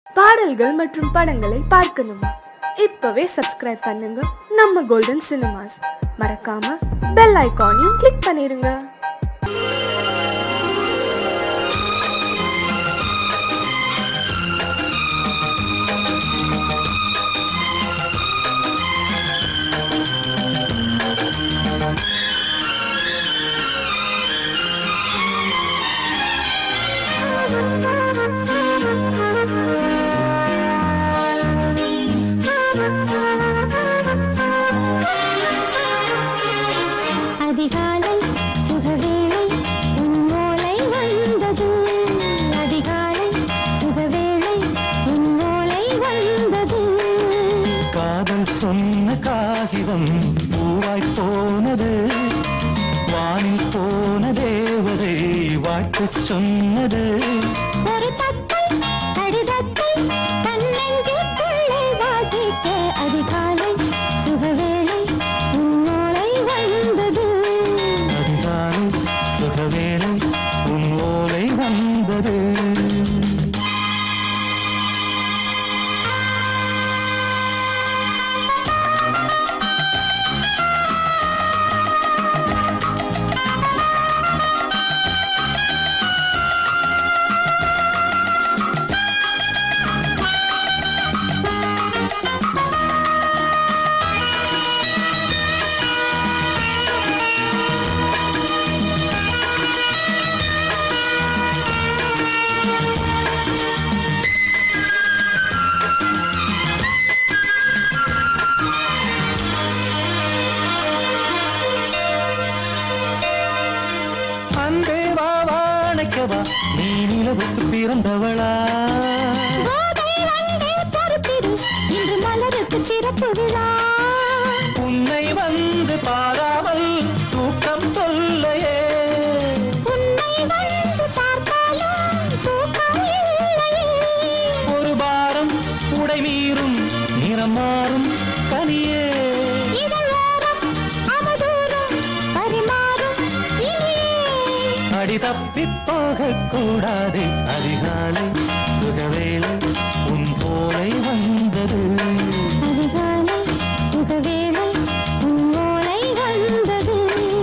பாடல்கள் மற்றும் படங்களை பார்க்கணுமா இப்பவே சப்ஸ்கிரைப் பண்ணுங்க நம்ம கோல்டன் சினிமாஸ் மறக்காம பெல் ஐகானையும் கிளிக் பண்ணிருங்க அதிகாலை சுகவேளை உன் ஓலை வந்தது அதிகாலை சுகவேளை உன் ஓலை வந்தது காதல் சொன்ன காகிதம் பூவாய் போனது வானில் போன தேவதை வாழ்த்துச் சொன்னது ஒரு தத்தை கடிதத்தை தன்னெஞ்சுக்குள்ளே வாசிக்க அதிகாலை சுகவேளை உன் ஓலை வந்தது அதிகாலை சுகவேளை உன் ஓலை வந்தது அன்பே வா வாழைக்கவா நீ நிலவுக்கு பிறந்தவளா கோதை வந்தே பொறுத்திரு இன்று மலருக்கு திறப்பு விழா உன்னை வந்து பாராமல் தூக்கம் சொல்லையே உன்னை வந்து பார்த்தாலும் தூக்கம் இல்லையே ஒரு பாரம் உடை மீறும் நிறம் மாறும் கனியே இதழோரம் அவதூறும் பரிமாறும் இனியே அடி தப்பி போகக் கூடாது அதிகாலை சுகவேளை உன் போலை வந்தது அதிகாலை சுகவேளை உன் ஓலை வந்தது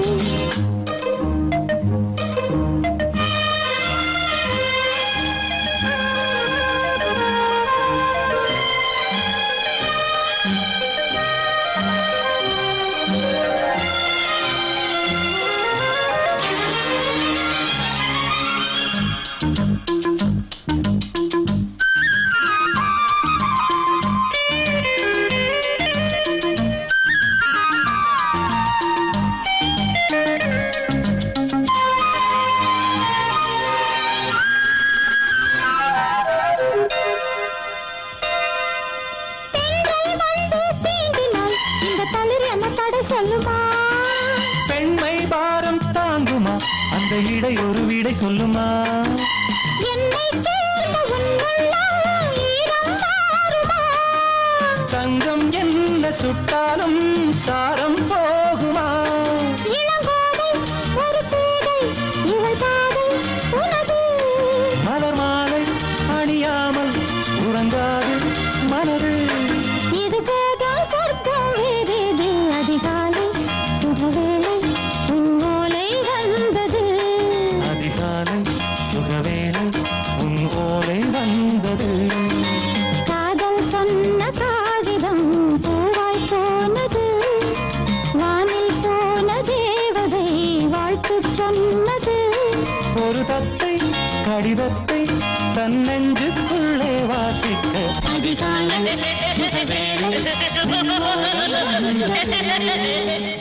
பெண்கள் வந்து தீண்டினால் இந்த தளிர் என்ன தடை சொல்லுமா பெண்மை பாரம் தாங்குமா அந்த இடை ஒரு விடை சொல்லுமா என்னை தேர்ந்த உன் உள்ளம் ஈரம் மாறுமா தங்கம் என்ன சுட்டாலும் சாரம் போகுமா இளங்கோதை ஒரு பேதை இவள் பாதை உனது மலர் மாலை அணியாமல் உறங்காது மனது இது போதும் சொர்க்கம் வேறேது அதிகாலை சுகவேளை உன் ஓலை வந்தது அதிகாலை சுகவேளை உன் ஓலை வந்தது காதல் சொன்ன காகிதம் பூவாய் போனது வானில் போன தேவதை வாழ்த்து சொன்னது ஒரு தத்தை கடிதத்தை தன்னெஞ்சுக்குள்ளே வாசிக்க அதிகாலை சுகவேளை உன் ஓலை வந்தது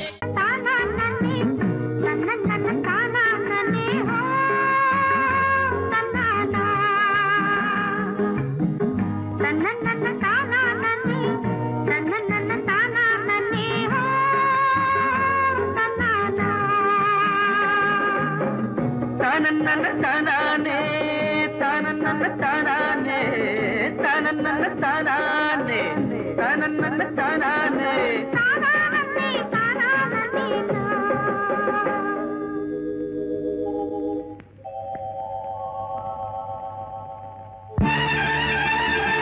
தனநன்ன தானானே தனநன்ன தானானே தனநன்ன தானானே தனநன்ன தானானே தானானே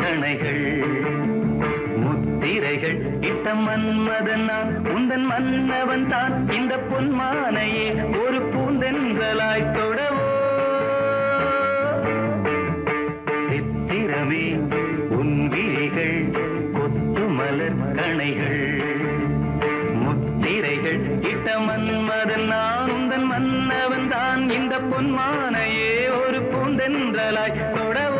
கணைகள் முத்திரைகள் இட்ட மன்மதன் நான் உந்தன் மன்னவன் தான் இந்த பொன்மானையே ஒரு பூந்தென்றலாய் தொடவோ சித்திரமே உன் விழிகள் கொத்து மலர் கணைகள் முத்திரைகள் இட்ட மன்மதன் நான் உந்தன் மன்னவன் தான் இந்த பொன்மானையே ஒரு பூந்தென்றலாய் தொடவோ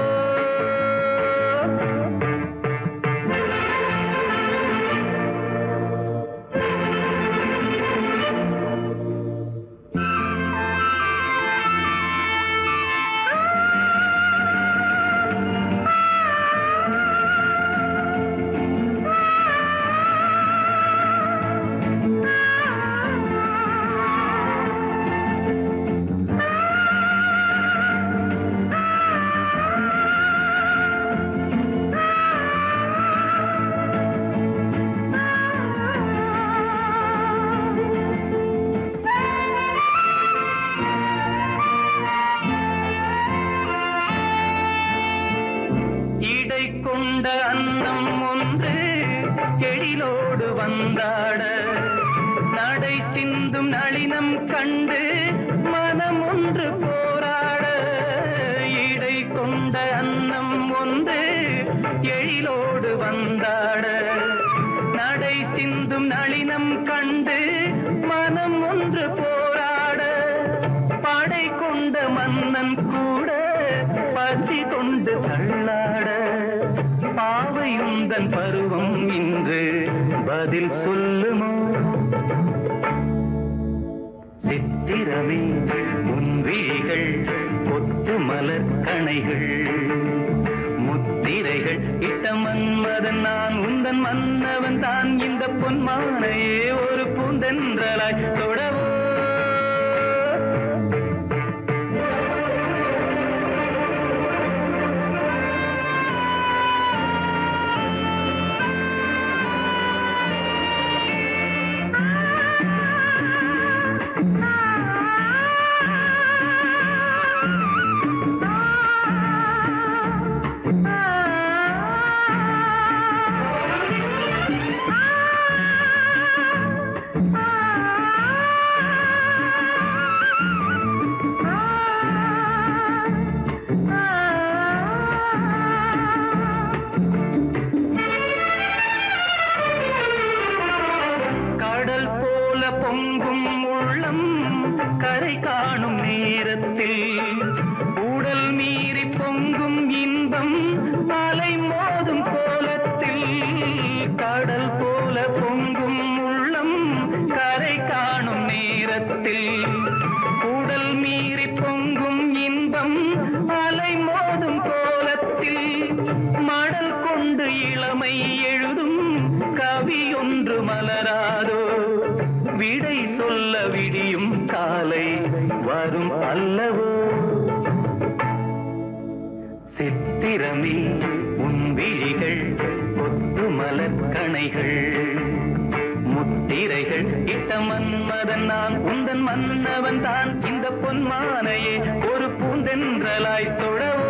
இடை கொண்ட அன்னம் ஒன்று எழிலோடு வந்தாட நடை சிந்தும் நளினம் கண்டு மனம் ஒன்று போராட இடை கொண்ட அன்னம் ஒன்று எழிலோடு வந்தாட நடை சிந்தும் நளினம் கண்டு மனம் ஒன்று போராட படை கொண்ட மன்னன் கூட பசி கொண்டு தள்ளாட பாவையுந்தன் பருவம் இன்று பதில் சொல்லுமோ சித்திரமே உன் விழிகள் கொத்து மலர் கணைகள் முத்திரைகள் இட்ட மன்மதன் நான் உந்தன் மன்னவன் தான் இந்த பொன்மானையே ஒரு பூந்தென்றலாய் தொடவோ கடல் போல பொங்கும் உள்ளம் கரை காணும் நேரத்தில் உடல் மீறி பொங்கும் இன்பம் அலை மோதும் கோலத்தில் கடல் போல பொங்கும் உள்ளம் கரை காணும் நேரத்தில் உடல் மீறி பொங்கும் இன்பம் அலை மோதும் கோலத்தில் மடல் கொண்டு இளமை எழுதும் கவி ஒன்று மலராதோ விடை சொல்ல விடியும் காலை வரும் அல்லவோ சித்திரமே உன் விழிகள் கொத்து மலர் கணைகள் முத்திரைகள் இட்ட மன்மதன் நான் உந்தன் மன்னவன் தான் இந்த பொன்மானையே ஒரு பூந்தென்றலாய் தொடவோ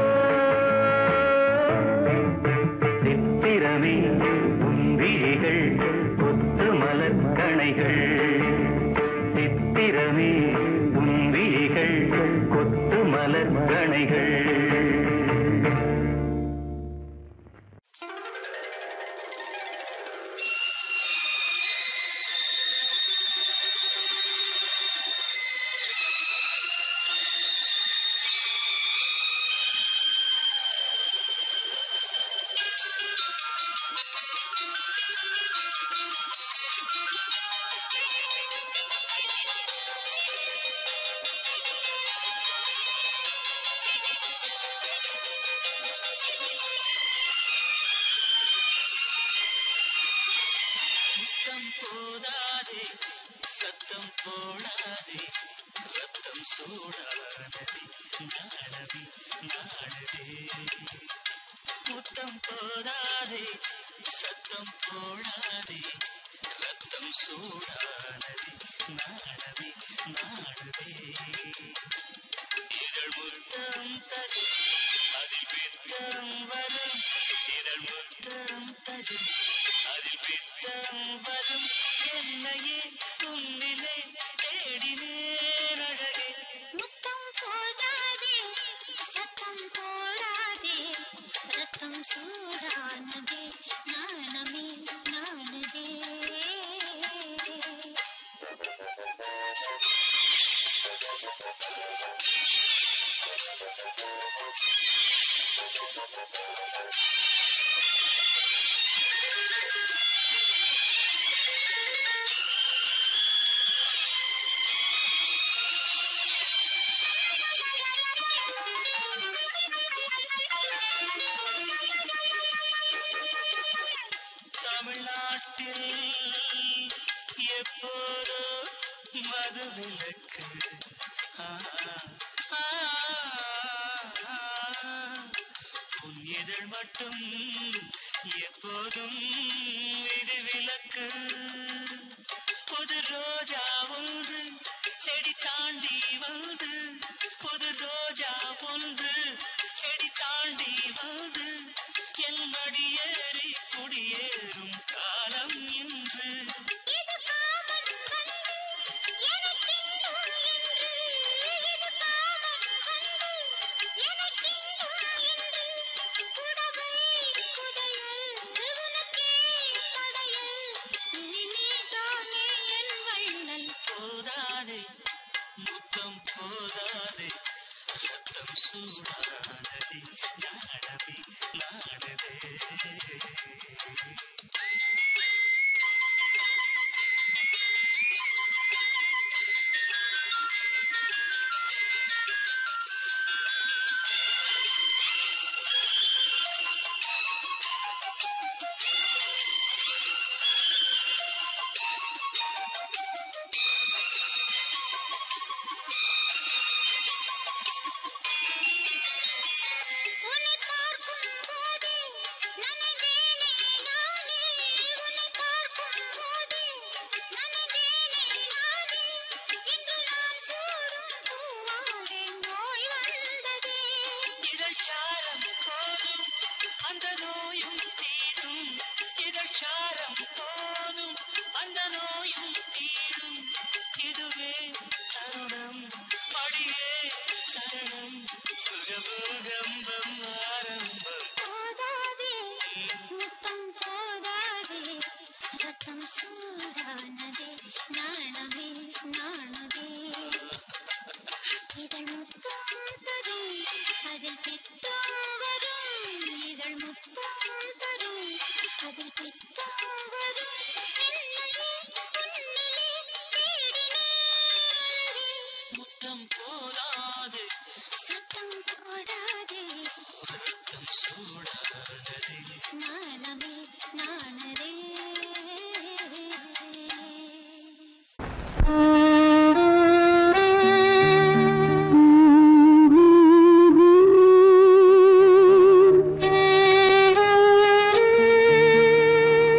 சித்திரமே உன் விழிகள் கொத்து மலர் கணைகள் சித்திரமே உன் விழிகள் கொத்து மலர் கணைகள் முத்தம் போதாதே சத்தம் போடாதே ரத்தம் சூடானதே நாடவே நாடவே முத்தம் போதாதே சத்தம் போடாதே ரத்தம் சூடானதே நாடவே நாடவே இதழ் முத்தம் தரும் அதில் பித்தம் வரும் இதழ் சூடானதே நாணமே நாணுதே தமிழ்நாட்டில் எப்போதோ மதுவிலக்கு ஆ, ஆ, ஆ. உன் இதழ் மட்டும் எப்போதும் விதிவிலக்கு புது ரோஜா ஒன்று செடி தாண்டி வந்து புது ரோஜா ஒன்று செடி தாண்டி வந்து என் மடியேறி குடியேறும் காலம் இன்று இது காமன் வந்து எனக்கின்னும் என்று இது காமன் வந்து எனக்கின்னும் என்று புடவை புதையல் உனக்கே படையல் இனி நீதானே என் வள்ளல் போதாதே முத்தம் போதாதே ரத்தம் சூடானதே நாடவே நாடுதே உன்னை பார்க்கும் போது நனைவேனே நானே உன்னை பார்க்கும் போது நனைவேனே நானே இன்று நான் சூடும் பூவாலே நோய் வந்ததே இதழ் சாரம் போதும் அந்த நோயும் தீரும் இதழ் சாரம் போதும் அந்த நோயும் தீரும் இதுவே தருணம் மடியே சரணம் சுகபூகம்பம் ஆரம்பம் போதாதே முத்தம் போதாதே ரத்தம் சூடானதே நாணமே நாணதே இதழ் முத்தம் தரும் அதில் பித்தம் வரும் இதழ் முத்தம் தரும் அதில் பித்தம் வரும் என்னையே உன்னிலே தேடினேன் முத்தம் போதாது சத்தம் போடாதே ரத்தம் சூடானதே நாணமே நாணரே Thank you.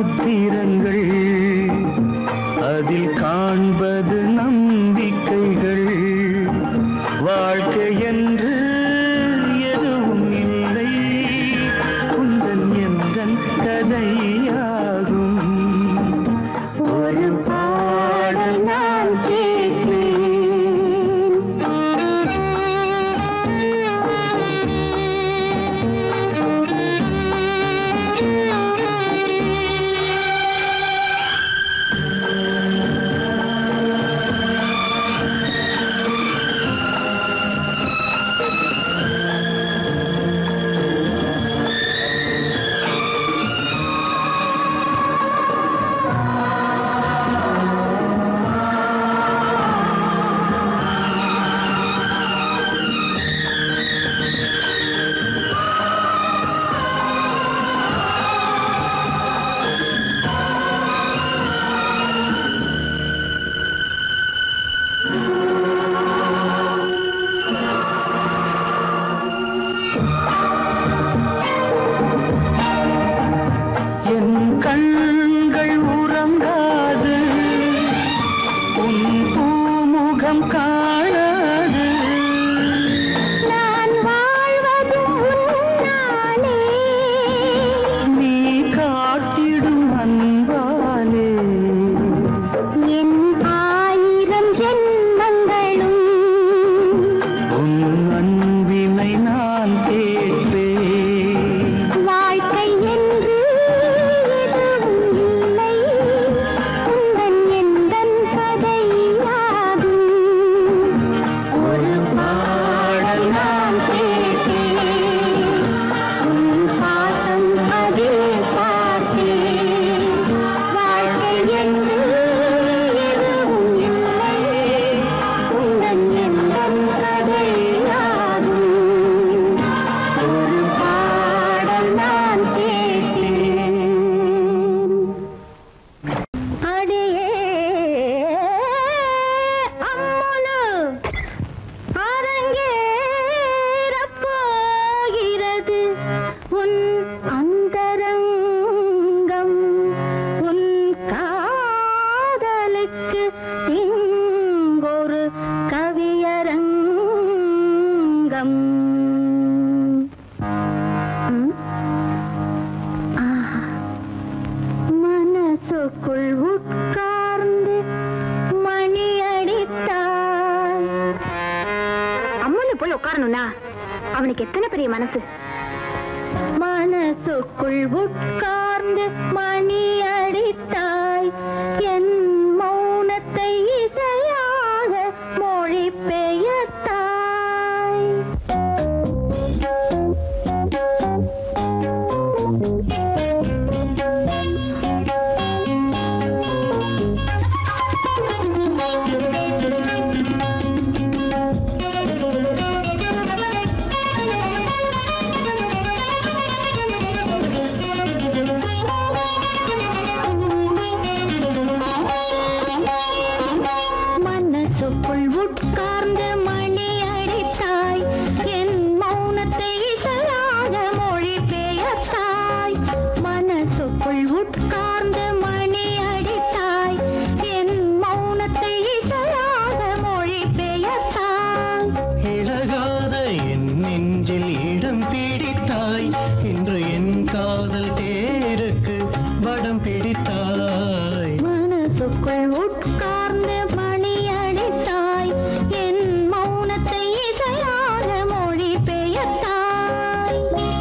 சித்திரங்கள் அதில் காண்பது நம்பிக்கைகள் வாழ்க்கை என்று எதுவும் இல்லை குந்தன் எந்தன் கதையாகும் ஒரு பாடல் நான் கேட்டேன் என் கண்கள் உறங்காது உன் பூமுகம் காணாது நான் வாழ்வதும் உன்னாலே நீ காட்டிடும் அன்பாலே என் ஆயிரம் ஜென்மங்களும் உன் அன்பினை நான் கேட்பேன் வாழ்க்கை என்று எதுவும் இல்லை உந்தன் எந்தன் கதையாகும் ஒரு பாடல் நான் கேட்டேன் உன் பாசம் அதில் பார்த்தேன் வாழ்க்கை என்று எதுவும் இல்லை உந்தன் எந்தன் கதையாகும் ஒரு பாடல் நான் கேட்டேன் அடியே அம்முலு அரங்கேறப் போகிறது உன் அந்தரங்கம் உன் காதலுக்கு இங்கொரு கவியரங்கம் ம்? ஆஹா மனசுக்குள் உட்கார்ந்து மணி அடித்தாய் அம்மனு போய் உட்காரணும்னா அவனுக்கு எத்தனை பெரிய மனசு மனசுக்குள் உட்கார்ந்து மணி அடித்தாய் என் மௌனத்தை இசையாக மொழி பெயர்த்தாய் மனசுக்குள் உட்கார்ந்து மணி அடித்தாய் என் மௌனத்தை இசையாக மொழி பெயர்த்தாய் மனசுக்குள் உட்கார்ந்து மணி அடித்தாய் என் மௌனத்தை இசையாக மொழி பெயர்த்தாய் இழகாத என் நெஞ்சில் இடம் பிடித்தாய் இன்று என் காதல் தேருக்கு வடம் பிடித்தாய் மனசுக்குள் உட்கார்ந்து மணி அடித்தாய் என் மௌனத்தை இசையாக மொழி பெயர்த்தாய்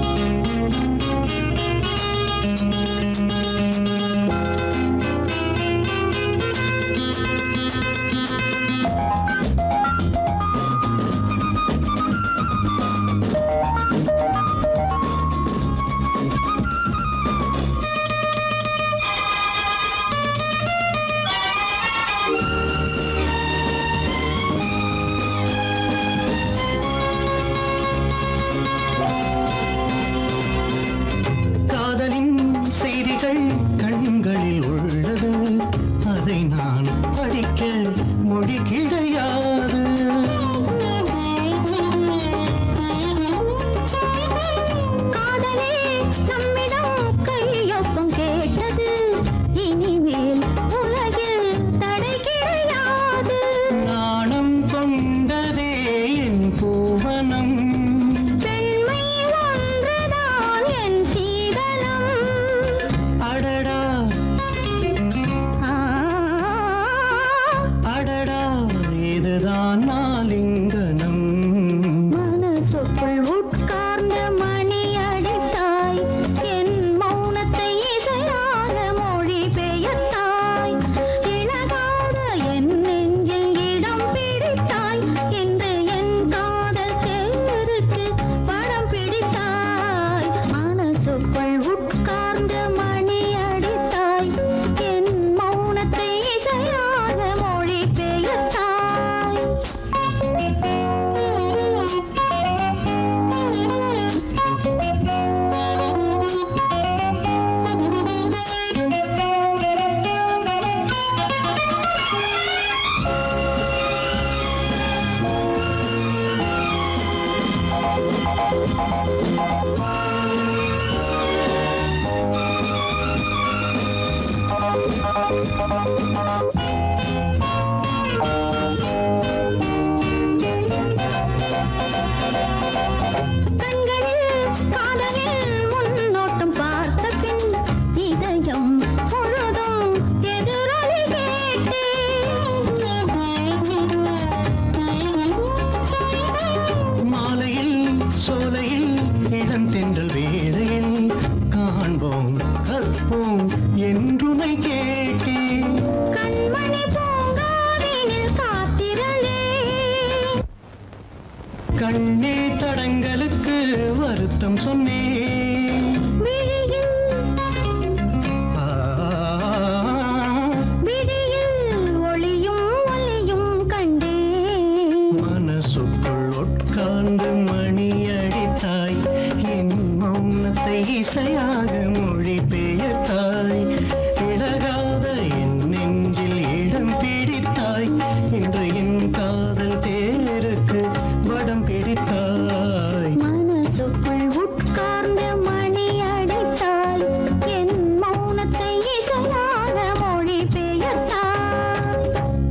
காதலின் செய்திகள் கண்களில் உள்ளது அதை நான் படிக்க மொழி கிடையாது காதலே நம்மிடம் கையொப்பம் கேட்டது கண்களில் காதலில் முன்னோட்டம் பார்த்த பின் இதயம் பொழுதும் எதிரொலி கேட்டேன் மாலையில் சோலையில் இளம் தென்றல் வேளையில் காண்போம் கற்போம் என்றுமை கேட்டேன் கண்மணி பூங்காவினில் காத்திரளே கண்ணே தடங்களுக்கு வருத்தம் சொன்னேன் விழியில் ஆ, விழியில் ஒளியும் ஒளியும் கண்டேன் மனசுக்குள் உட்கார்ந்து மணி அடித்தாய் என் மௌனத்தை இசையாக மொழி பெயர்த்தாய் விலகாத என் நெஞ்சில் இடம் பிடித்தாய் இன்று என் காதல் தேருக்கு வடம் பிடித்தாய் மனசுக்குள் உட்கார்ந்து மணி அடைத்தாய் என் மௌனத்தை இசையாக மொழி பெயர்த்தாய்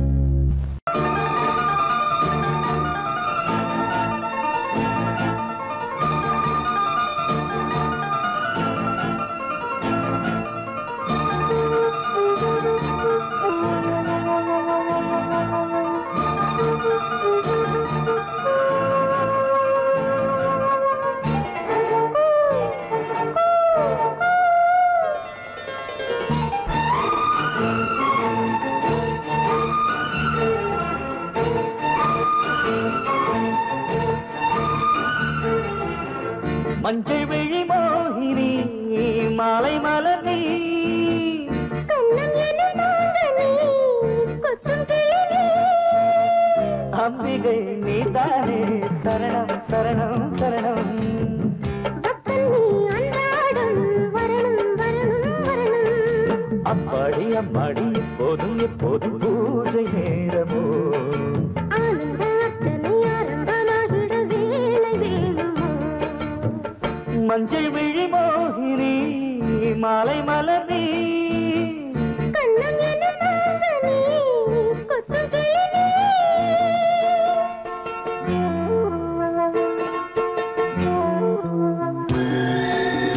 மஞ்சள் விழி மோகினி மாலை மலர் நீ கண்ணம் எனும் நாதனே, கொத்தும் கிளியே. அம்பிகை நீதானே சரணம் சரணம் சரணம் பக்தன் நீ அன்றாடம் வரணும் வரணும் வரணும் அப்பாடி அம்மாடி எப்போதும் எப்போதும் பூஜை நேரமோ ஆனந்த அர்ச்சனை ஆரம்பமாகிட வேலை வேணுமோ மஞ்சள் விழி மோகினி மாலை மலர் நீ கண்ணம் எனும் நாதனே, கொத்தும் கிளியே.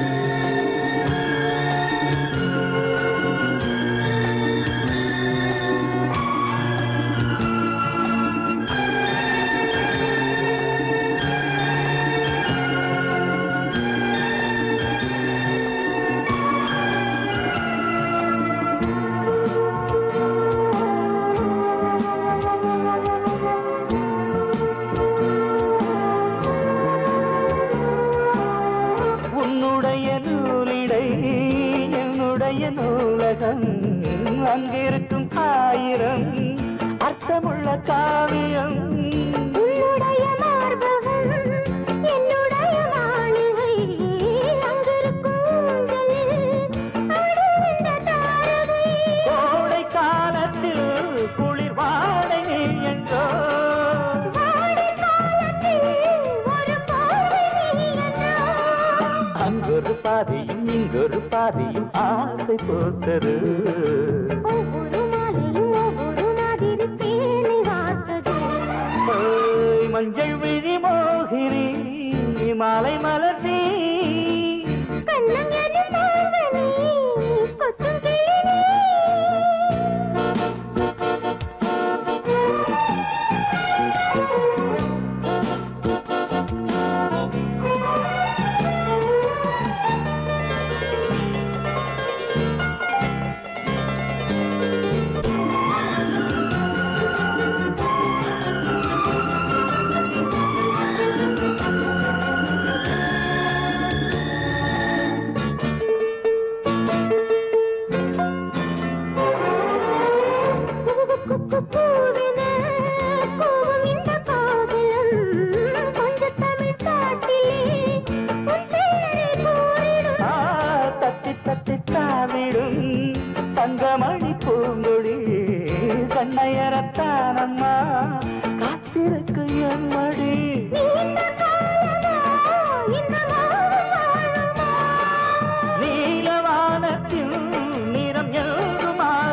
உன்னுடைய நூலிடை என்னுடைய நூலகம் அங்கிருக்கும் ஆயிரம் அர்த்தமுள்ள காவியம் உன்னுடைய மார்பகம் என்னுடைய மாளிகை அங்கிருக்கும் ஊஞ்சலில் ஆடும் இந்த தாரகை கோடை காலத்தில் குளிர் வாடை நீ என்றோ வாடை காலத்தில் ஒரு பார்வை நீ என்றோ அங்கொரு பாதியும் இங்கொரு பாதியும் ஆசை போத்தது ஒவ்வொரு மாலையும் ஒவ்வொரு மாதிரி தேனை வார்த்தது ஓய், மஞ்சள் விழி மோகினி மாலை மலர் நீ கண்ணம் எனும் நாதனே, கொத்தும் கிளியே. பூவின பூவும் இந்த காதலும் கொஞ்ச தமிழ் காட்டிலே உன் பெயரை கூறிடும் ஆ, தத்தி தத்தி தாவிடும் தங்கமணி பூங்கொடி கண்ணையரத்தானம்மா காத்திருக்கு எம்மடி இந்த காலமா இந்த மாதம் வாழுமா நீலவானத்தில் நிறம் எங்கு மாறுமா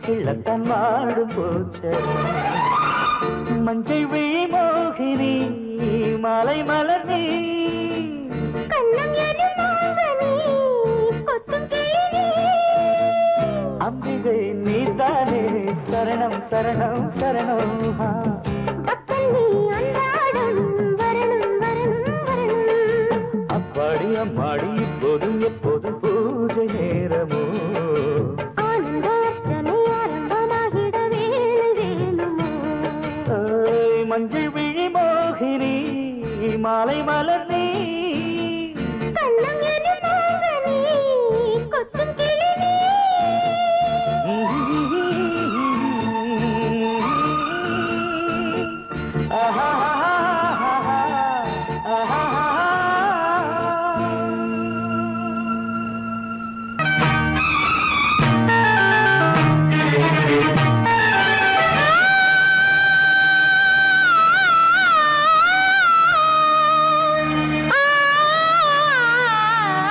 கிள்ளத்தான் மாடும் போச்சரம் மஞ்சள் விழி மோகினி மாலை மலர் நீ கண்ணம் எனும் மாங்கனி கொத்தும் கிளி அம்பிகை நீதானே சரணம் சரணம் சரணம் ஆ. பக்கம் நீ அன்றாடம் வரணும் வரணும் வரணும் அப்பாடி அம்மாடி இப்போதும் எப்போதும் பூஜை நேரமோ ஆனந்த அர்ச்சனை ஆரம்பமாகிட வேலை வேணுமோ ஏய், மஞ்சள் விழி மோகினி மாலை மலர் நீ கண்ணம் எனும் மாங்கனி கொத்தும் கிளி நீ ஆ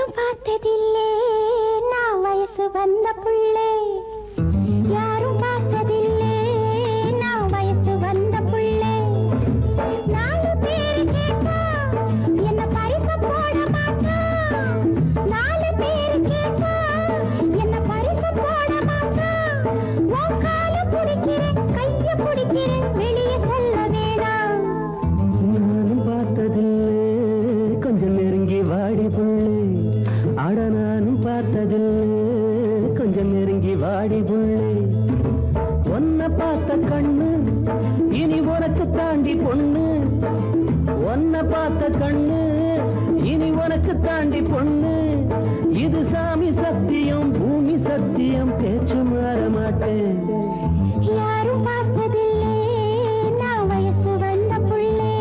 யாரும் பார்த்ததில்லே நான் வயசு வந்த புள்ளே யாரும் பார்த்ததில்லே நான் வயசு வந்த புள்ளே நாலு பேரு கேட்டா என்ன பரிசு போட மாட்டா நாலு பேரு கேட்டா என்ன பரிசு போட மாட்டா உன் கால பிடிக்கிறேன் கைய பிடிக்கிறேன் வெளியே சொல்ல வேணாம் நானும் பார்த்ததில்லை கொஞ்சம் நெருங்கி வாடி புள்ளே அட நானும் பார்த்ததில்லை கொஞ்சம் நெருங்கி வாடி புள்ளே உன்னை பார்த்த கண்ணு இனி உனக்கு தாண்டி பொண்ணு உன்னை பார்த்த கண்ணு இனி உனக்கு தாண்டி பொண்ணு இது சாமி சத்தியம் பூமி சத்தியம் பேச்சு மாற மாட்டேன் யாரும் பார்த்ததில்லே நான் வயசு வந்த புள்ளே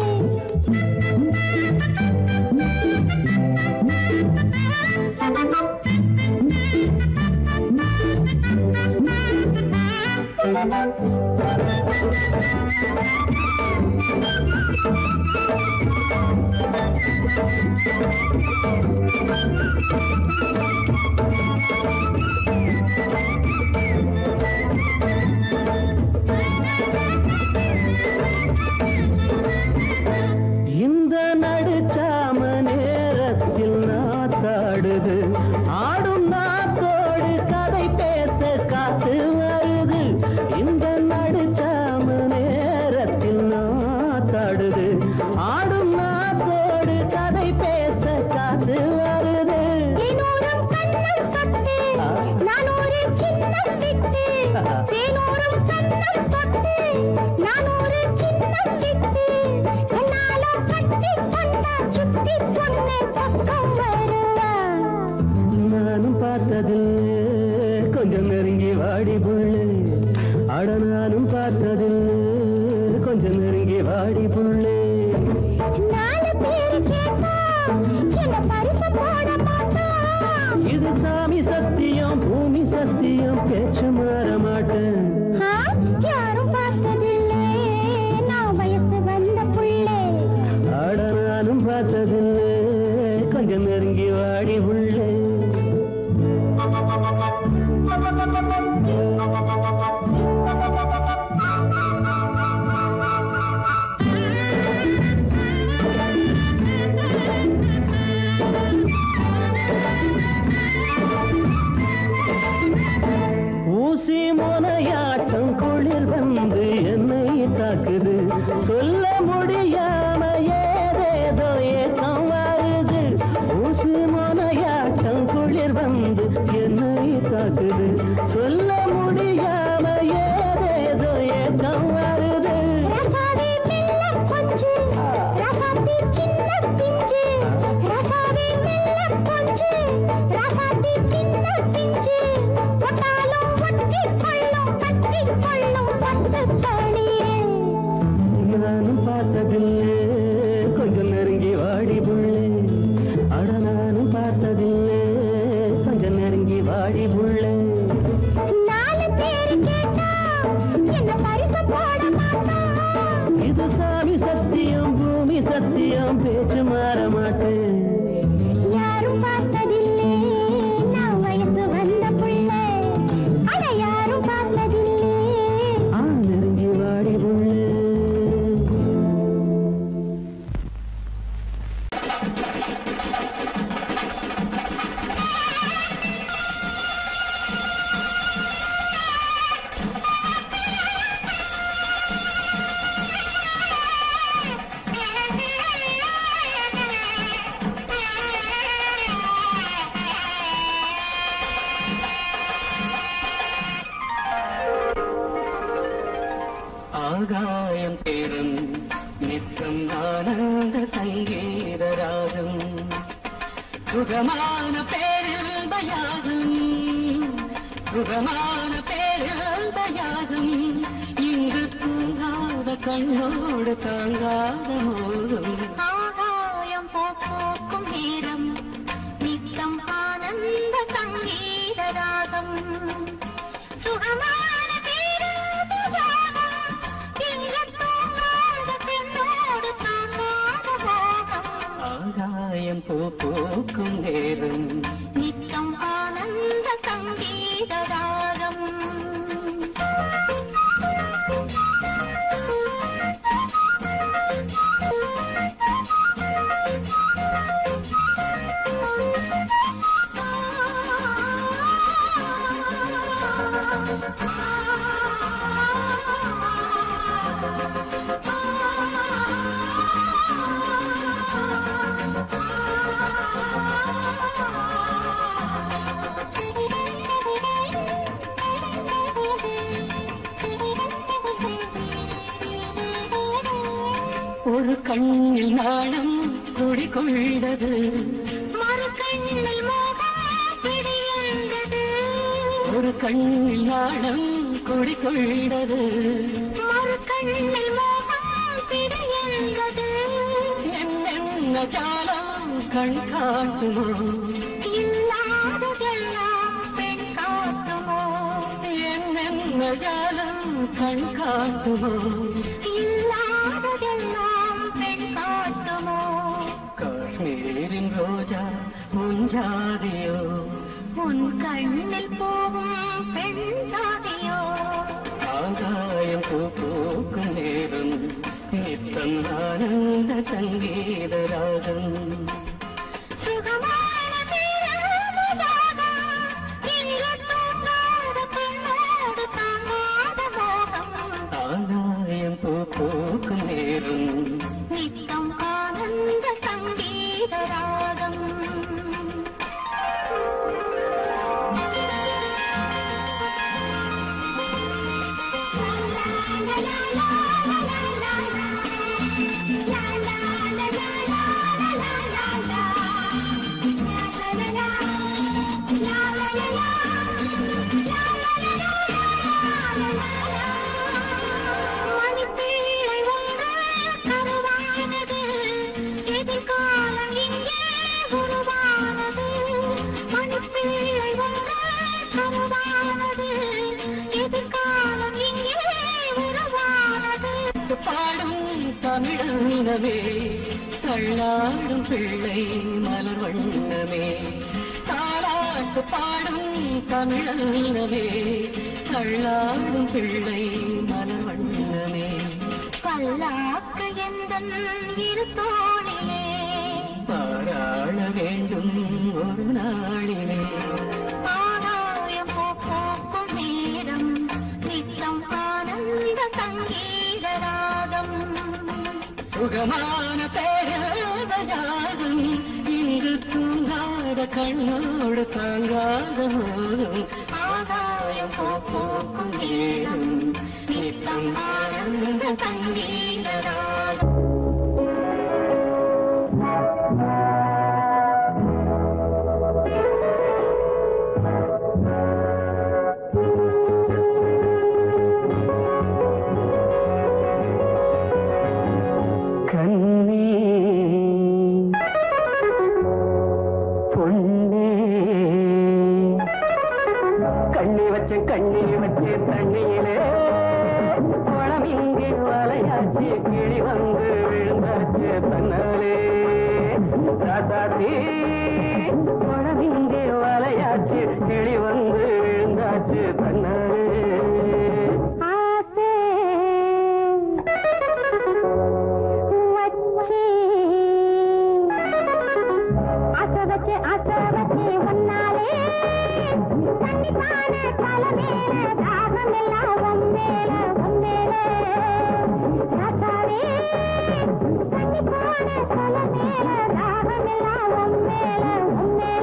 இந்த நடுச்சாம நேரத்தில் நாத்தாடுது ஆடும் நாத்தோடு கதை பேச காத்து வருது இந்த நடுச்சாம நேரத்தில் நாத்தாடுது ஆடும் நாத்தோடு கதை பேச காத்து வருது தேனூரம் கண்ணம் தொட்டு நான் ஒரு சின்னம் விட்டு தேனூரம் கண்ணம் தொட்டு நான் ஒரு சின்னம் விட்டு கண்ணால கட்டி கொண்டா சுத்தி பொண்ணு பக்கம் வருவா நானும் பார்த்ததில்லை கொஞ்சம் நெருங்கி வாடி புள்ளே அட நானும் பார்த்ததில்லை கொஞ்சம் நெருங்கி வாடி புள்ளே நாலு பேரு கேட்டா என்ன பரிசு போட மாட்டா இது சாமி சத்தியம் பூமி சத்தியம் பேச்சு மாற மாட்டேன் ஆ, யாரும் பார்த்ததில்லே நான் வயசு வந்த புள்ளே அட நானும் பார்த்ததில்லை கொஞ்சம் நெருங்கி வாடி புள்ளே ஊசி முனையாட்டம் குளிர் வந்து என்னை தாக்குது சொல்ல முடியாம ஏதேதோ ஏக்கம் வருது ஊசி முனையாட்டம் குளிர் வந்து என்னை தாக்குது சொல்ல முடியாம ஏதேதோ ஏக்கம் வருது ரசாவே மெல்ல கொஞ்சு ரசாத்தி சின்ன பிஞ்சு ரசாவே மெல்ல கொஞ்சு ரசாத்தி சின்ன பிஞ்சு ஒட்டாலும் ஒட்டி கொள்ளும் கட்டி கொள்ளும் பட்டு தளிரே நானும் பார்த்ததில்லை கொஞ்சம் நெருங்கி வாடி புள்ளே அட நானும் பார்த்ததில்லை கொஞ்சம் நெருங்கி வாடி புள்ளே நாலு பேரு கேட்டா என்ன பரிசு போட மாட்டா இது சாமி சத்தியம் பூமி சத்தியம் பேச்சு மாற மாட்டேன் யாரும் பார்த்ததில்லே நான் வயசு வந்த புள்ளே அட யாரும் பார்த்ததில்லே ஆ நெருங்கி வாடி புள்ளே ஆகாயம் தேரும் நித்தம் ஆனந்த சங்கீத ராகம் சுகமான பேரில்பயாகும் சுகமான பேரில்பயாகும் இங்கு தூங்காத கண்ணோடு தாங்காத மோகம் ஆகாயம் போக்கும் நேரம் நித்தம் ஆனந்த சங்கீத ராகம் சுகமான பேராபசாரம் எங்கத் தூங்காத பெண்ணோடு தாங்காத மோகம் ஆகாயம் பூ பூக்கும் நேரம் நித்தம் ஆனந்த சங்கீத ராகம் ஒரு கண்ணில் நாணம் குடிகொண்டது மறு கண்ணில் மோகம் பிடியந்தது ஒரு கண்ணில் நாணம் குடிகொண்டது மறு கண்ணில் மோகம் பிடியந்தது என்னென்ன ஜாலம் கண் காட்டுமோ இல்லாததெல்லாம் பெண் காட்டுமோ என்னென்ன ஜாலம் கண் காட்டுமோ இல்லாததெல்லாம் பெண் காட்டுமோ காஷ்மீரின் ரோஜா முஞ்சாதியோ உன் கண்ணில் போகும் பெண் தாதியோ ஆகாயம் பூ பூக்கும் நேரம் நித்தம் ஆனந்த சங்கீத ராகம் சுகமான தீராததாகம், இங்கு தூங்காத பெண்ணோடு தாங்காத மோகம். ஆகாயம் பூ பூக்கும் நேரம் நித்தம் ஆனந்த சங்கீத ராகம் மணிப்பீழை ஒன்று கருவானது எதிர்காலம் இங்கே உருவானது மணிப்பீழை ஒன்று கருவானது எதிர்காலம் இங்கே உருவானது பாடும் தமிழனவே தள்ளாடும் பிள்ளை மலர் வண்ணமே தாளாட்டு பாடும் தமிழனவே தள்ளாடும் பிள்ளை மலர் வண்ணமே பல்லாக்கு எந்தன் இரு தோணிலே பாராள வேண்டும் ஒரு நாளிலே ஆதாயம் போக்கும் நேரம் நித்தம் ஆனந்த சங்கீத ராகம் சுகமான பேரவயாகும் இங்கு தூங்காத கண்ணோடு தாங்காத மோகம் ஆதாயம் போக்கும் நேரம் நித்தம் ஆனந்த சங்கீத ராகம் கண்ணே பொன்னே கண்ணி வச்சு கண்ணி வச்சு தண்ணியிலே குளம் இங்கே வலையாச்சு கிளி வந்து விழுந்தாச்சு தன்னாலே ராசாத்தி குளம் இங்கே வலையாச்சு கிளி வந்து விழுந்தாச்சு தன்னாலே ஆசை வச்சி ஆசை வச்சு ஆசை வச்சு ஒன்னாலே கண்டிப்பான தலை மேல தாகம் எல்லாம் உன் மேல உன் மேல ராசாவே கண்டிப்பான தலை மேல தாகம் எல்லாம் உன் மேல உன் மேல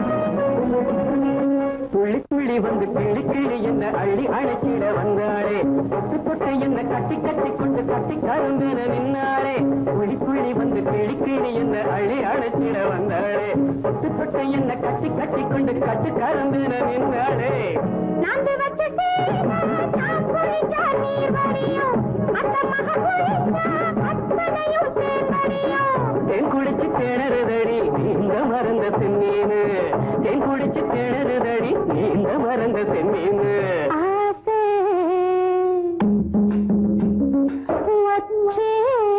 துள்ளி துள்ளி வந்து கிளி கிளி என்ன அள்ளி அழைச்சிட வந்தாளே தொட்டு தொட்டு என்ன கட்டி கட்டி கொண்டு கட்டி கரும்பின நின்னாளே புள்ளி புள்ளி வந்து கிளி கிளி என்ன அழி அழைச்சிட வந்தாளே தொட்டு தொட்டு என்ன கட்டி கட்டி கொண்டு கட்டி கரும்பின நின்னாளே நாந்து வச்சுட்டே நான் குளிச்சா நீர் வடியும் அந்த மக குளிச்சா அத்தனையும் தேன் வடியும் தேன் குடிச்சு திணறுதடி இந்த மறந்த செம்மீனு தேன் குடிச்சு திணறுதடி இந்த மறந்த செம்மீனு ஆசை வச்சே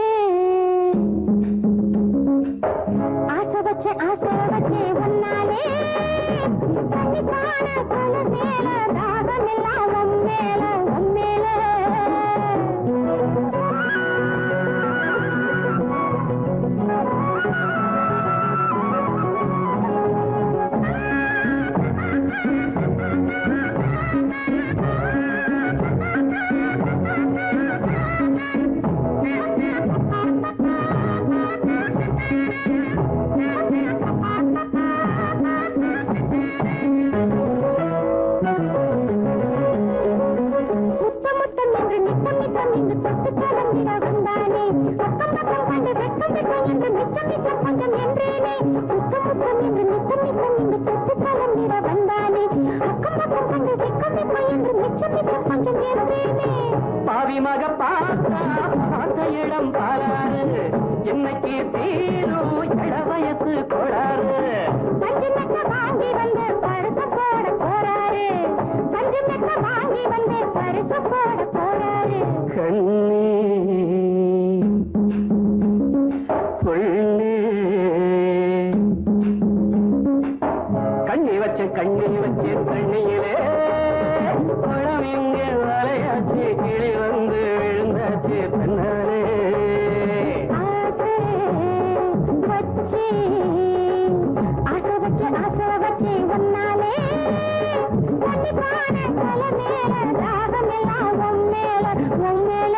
ஆசை வச்சு ஆசை வச்சு ஒன்னாலே தண்ணி காண தலை மேல தாகம் எல்லாம் உன் மேல உன் மேல முத்த முத்தம் என்று நித்தம் நித்தம் இங்கு தொட்டு கலந்திட வந்தானே பக்கம் பக்கம் கண்டு வெட்கம் வெட்கம் என்று மிச்சம் மிச்சம் கொஞ்சம் என்றேனே முத்த முத்தம் என்று நித்தம் நித்தம் இங்கு தொட்டு கலந்திட வந்தானே அக்கம் பக்கம் கண்டு வெட்கம் வெட்கம் என்று மிச்சம் மிச்சம் கொஞ்சம் என்றேனே பாவி மக பார்த்தா பார்த்த இடம் பாலாறு என்னைக்கு தீரும் இள வயசு கோளாறு பஞ்சு மெத்த வாங்கி வந்து பருப்பு போட போறாரு பஞ்சு மெத்த வாங்கி வந்து பருப்பு போட போறாரு கண்ணி சொல்லி கண்ணி வச்ச கண்ணி வச்சேன் கண்ணியிலே பழம் இங்கே வலையாச்சு கிளி வந்து விழுந்தாச்சு தன்னாலே ஆசை வச்சு ஆசை வச்சு ஆசை வச்சு ஒன்னாலே தண்ணி பானை தலை மேல தாகம் எல்லாம் உன் மேல உன் மேல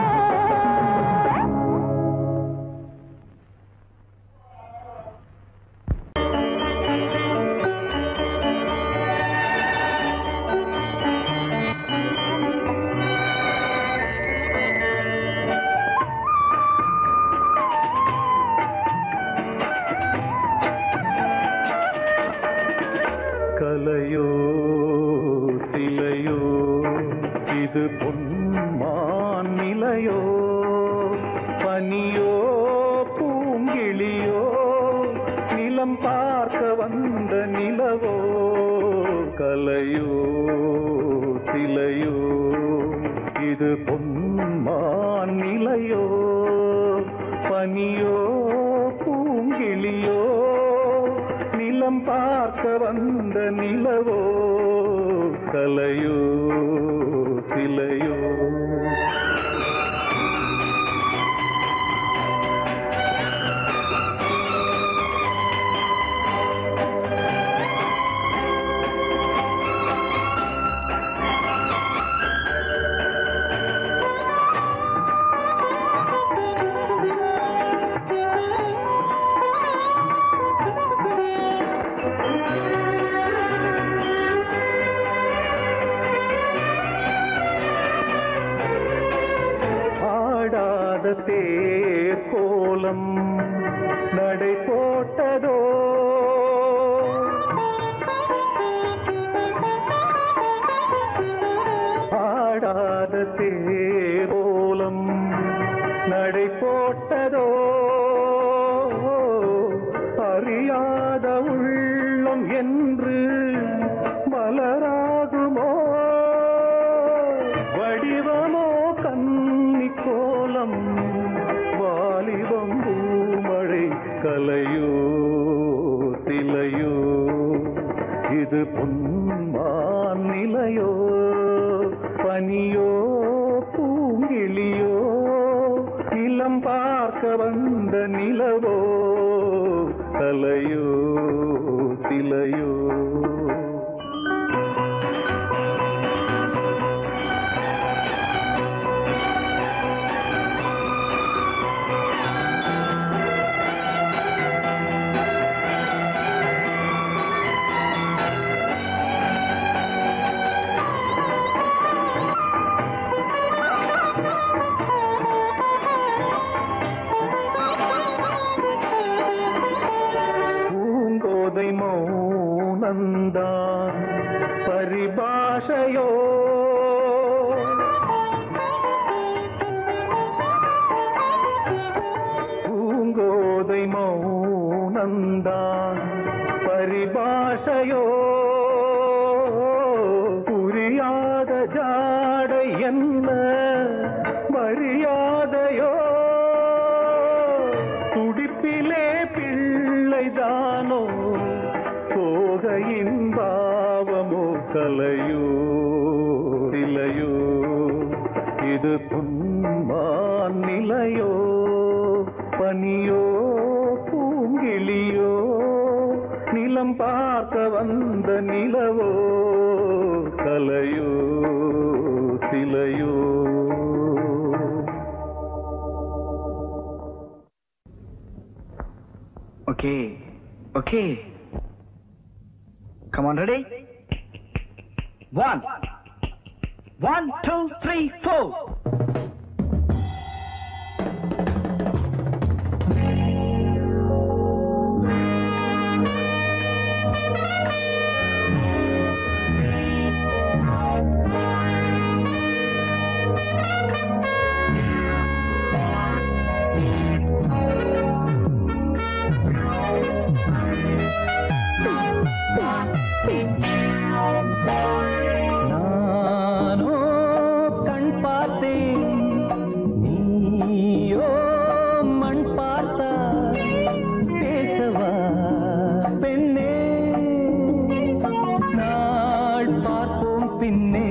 கலையோ சிலையோ இது பொன்மான் நிலையோ பனியோ பூங்கிளியோ நிலம் பார்க்க வந்த நிலவோ கலையோ சிலையோ இது பொன்மான் நிலையோ பனியோ பூங்கிளியோ நிலம் பார்க்க வந்த நிலவோ கலையோ சிலையோ ஆடாத தேர் கோலம் நடை போட்டதோ ஆடாத தேர் கோலம் நடை போட்டதோ அறியாத உள்ளம் என்று மலராகுமோ வடிவமோ கன்னி கோலம் வாலிபம் பூமழை கலையோ சிலையோ இது பொன்மான் நிலையோ பனியோ பூங்கிளியோ நிலம் பார்க்க வந்த நிலவோ கலையோ சிலையோ ஆடை என்ன மரியாதையோ துடிப்பிலே பிள்ளைதானோ சோகையின் பாவமோ கலையோ இலையோ இது புன்மான் நிலையோ பனியோ பூங்கிளியோ நிலம் பார்க்க வந்த நிலவோ கலையோ சிலையோ Okay, okay. Come on, ready? One. One, two, three, four. நானோ கண் பார்த்தேன் நீயோ மண் பார்த்தா பேசவா பெண்ணே நாள் பார்ப்போம் பின்னே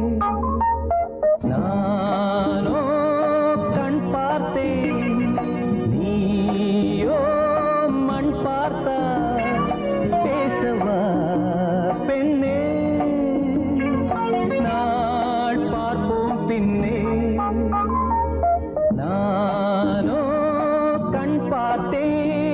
நானோ கண் பார்த்தேன் நீயோ மண் பார்த்தா பேசவா பெண்ணே நாள் பார்ப்போம் பின்னே நானோ கண் பார்த்தேன்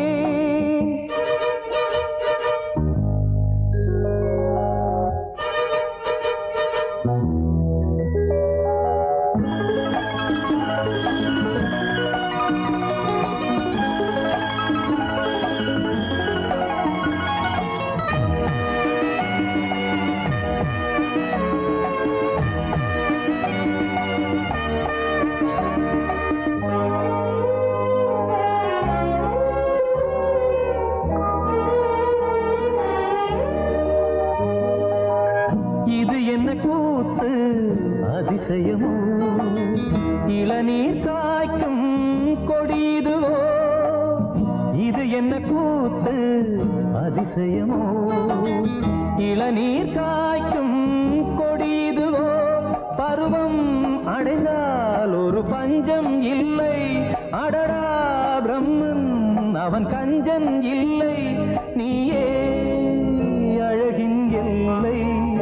இது என்ன கூத்து அதிசயமோ இளநீர் காய்க்கும் கொடிதுவோ இது என்ன கூத்து அதிசயமோ இளநீர் காய்க்கும் கொடிதுவோ பருவம் அடைந்தால் ஒரு பஞ்சம் இல்லை அடடா பிரம்மன் அவன் கஞ்சன் இல்லை நீயே அழகின் எல்லை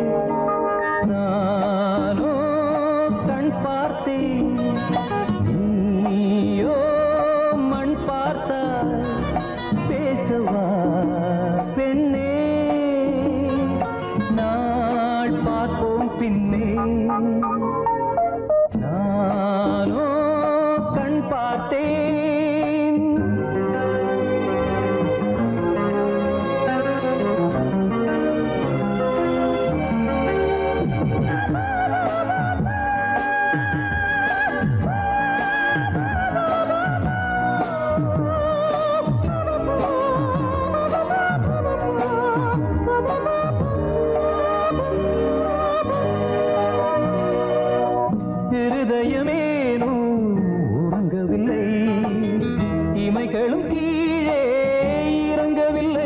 நானோ கண் பார்த்தேன் நீயோ மண் பார்த்தாய் பேசவா பெண்ணே நாள் பார்ப்போம் பின்னே நானோ கண் பார்த்தேன் இருதயமேனோ உறங்கவில்லை இமைகளும் கீழே இறங்கவில்லை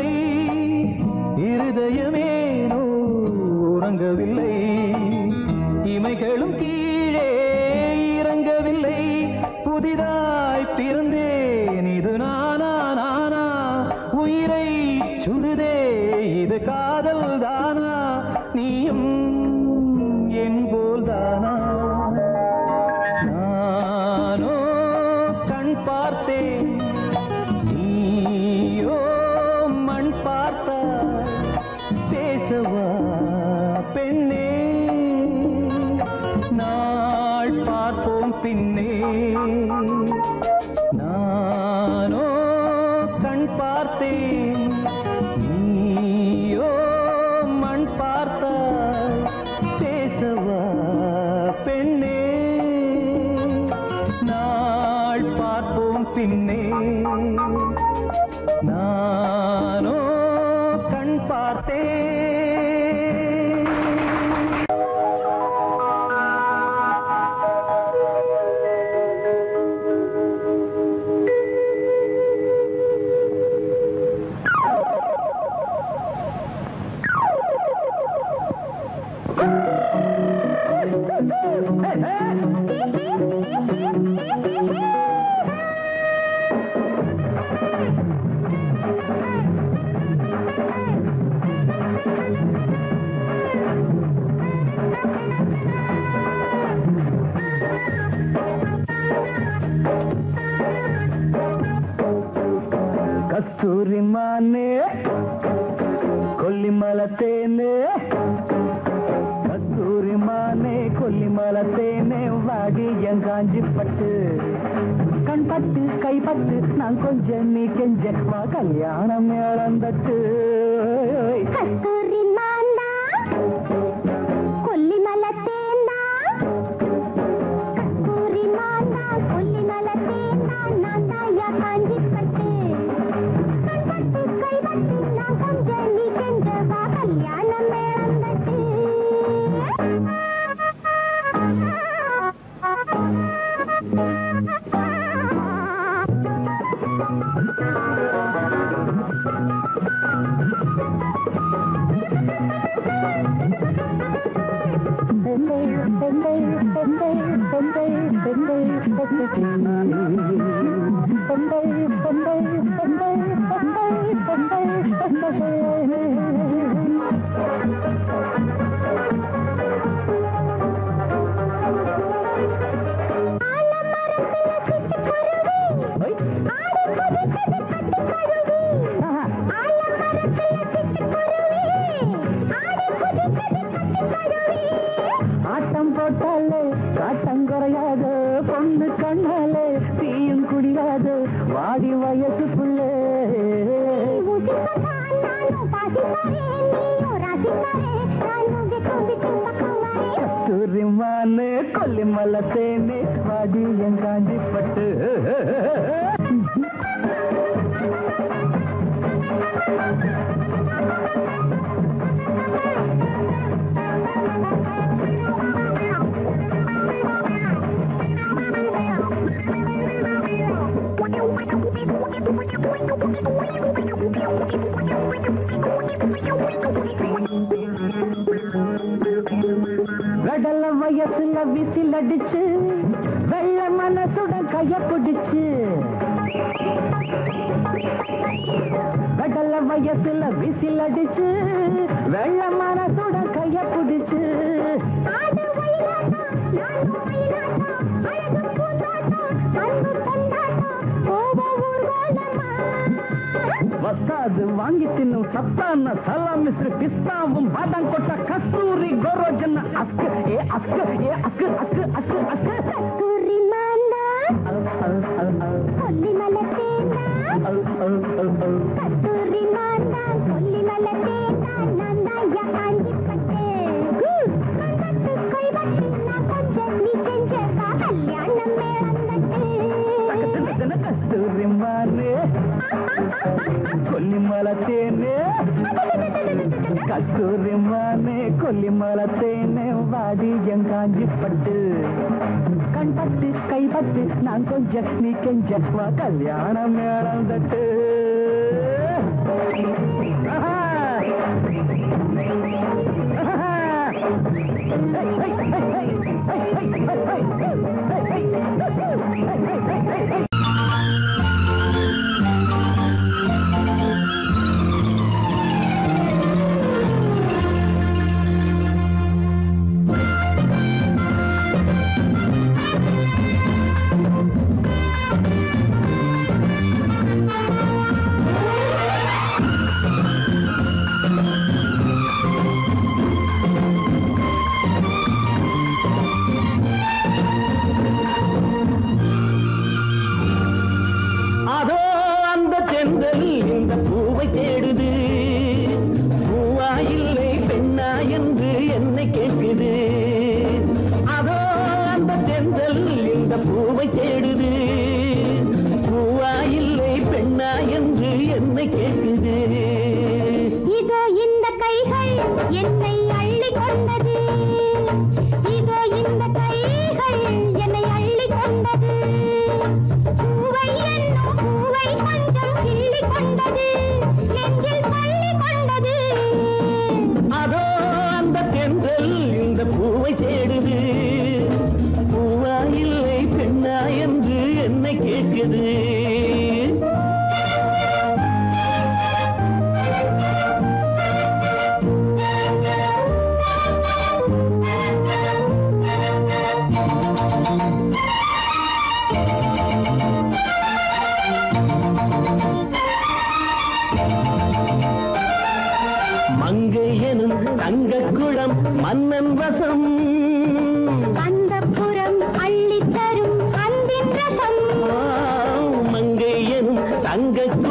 இருதயமேனோ உறங்கவில்லை இமைகளும் கீழே இறங்கவில்லை புதிதாய் பிறந்தேன் இது நானா நானா உயிரை சுடுதே இது காதல் தானா நீயும் என் போல்தானா நானோ கண் பார்த்தேன் நீயோ மண் பார்த்தா பேசவா பெண்ணே நாள் பார்ப்போம் பின்னே நானோ கண் பார்த்தேன் நீயோ மண் பார்த்தா பேசவா பெண்ணே நாள் பார்ப்போம் பின்னே நானோ கண் பார்த்தேன் கஸ்தூரி மானே கொல்லிமலை தேனே கஸ்தூரி மானே கொல்லிமலை தேனே வாடி என் காஞ்சி பட்டு கண் பட்டு கை பட்டு நான் கொஞ்சம் நீ கெஞ்ச வா கல்யாணம் இழந்தட்டு கஸ்தூரி மாந்தா கொல்லிமலை தேனா கஸ்தூரி மாந்தா கொல்லிமலை தேனா நான் தாயா காஞ்சி பட்டு கண்பட்டு கைபட்டு நான் கொஞ்சம் நீ கெஞ்ச வா கல்யாணம் இழந்தட்டு ஆட்டம் போட்டாலே காட்டம் குறையாது பொண்ணு கண்ணாலே தீயும் குடியாது வாடி வயசுக்குள்ளே கஸ்தூரிமானே கொல்லிமலை தேனே வாடி என் காஞ்சி பட்டு வெடல வயசுல விசில் அடிச்சு வெள்ள மனசுடன் கைய பிடிச்சு வெடல வயசுல விசில் அடிச்சு வெள்ள மனசுடன் கைய பிடிச்சு வசாது வாங்கி தின்னும் சத்தான சலாம் மிஸ்ரு பிஸ்தாவும் பாதாம் கொட்ட கஸ்தூரி கோரோஜன அஸ்கு ஏ அஸ்கு ஏ அஸ்கு அஸ்கு அஸ்கு அஸ்கு கஸ்தூரி மாந்தா அல், அல், அல், அல், கொல்லிமலை தேனா அல், அல், அல், அல். கஸ்தூரி மாந்தா கொல்லிமலை தேனா நான் தாயா காஞ்சி பட்டு கண்பட்டு கைபட்டு நான் கொஞ்சம் நீ கெஞ்ச வா கல்யாணம் மேளந்தட்டு தகதன கஸ்தூரி மானே கொல்லிமலை தேனே கஸ்தூரி மானே கொல்லிமலை தேனே வாடி என் காஞ்சி பட்டு கண் பட்டு கை பட்டு நான் கொஞ்சம் நீ கெஞ்ச வா கல்யாணம் மேளம் தட்டு ஆஹா. ஆஹா. ஹை, ஹை, ஹை, ஹை, ஹை, ஹை, ஹை, ஹை, ஹை, ஹை, ஹை, ஹை, ஹை, ஹை. அதோ அந்த தென்றல் இந்த பூவை தேடுது பூவா இல்லை பெண்ணா என்று என்னை கேட்குது அதோ அந்த தென்றல் இந்த பூவை தேடுது பூவா இல்லை பெண்ணா என்று என்னை கேட்குது இதோ இந்த கைகள் என்னை அள்ளி கொண்டது இதோ இந்த கைகள் என்னை அள்ளி கொண்டது பூவை என்னும் பூவை கொஞ்சம் கிள்ளி கொண்டது நெஞ்சில் பள்ளி கொண்டது அதோ அந்த தென்றல் இந்த பூவை தேடுது பூவா இல்லை பெண்ணா என்று என்னை கேட்குது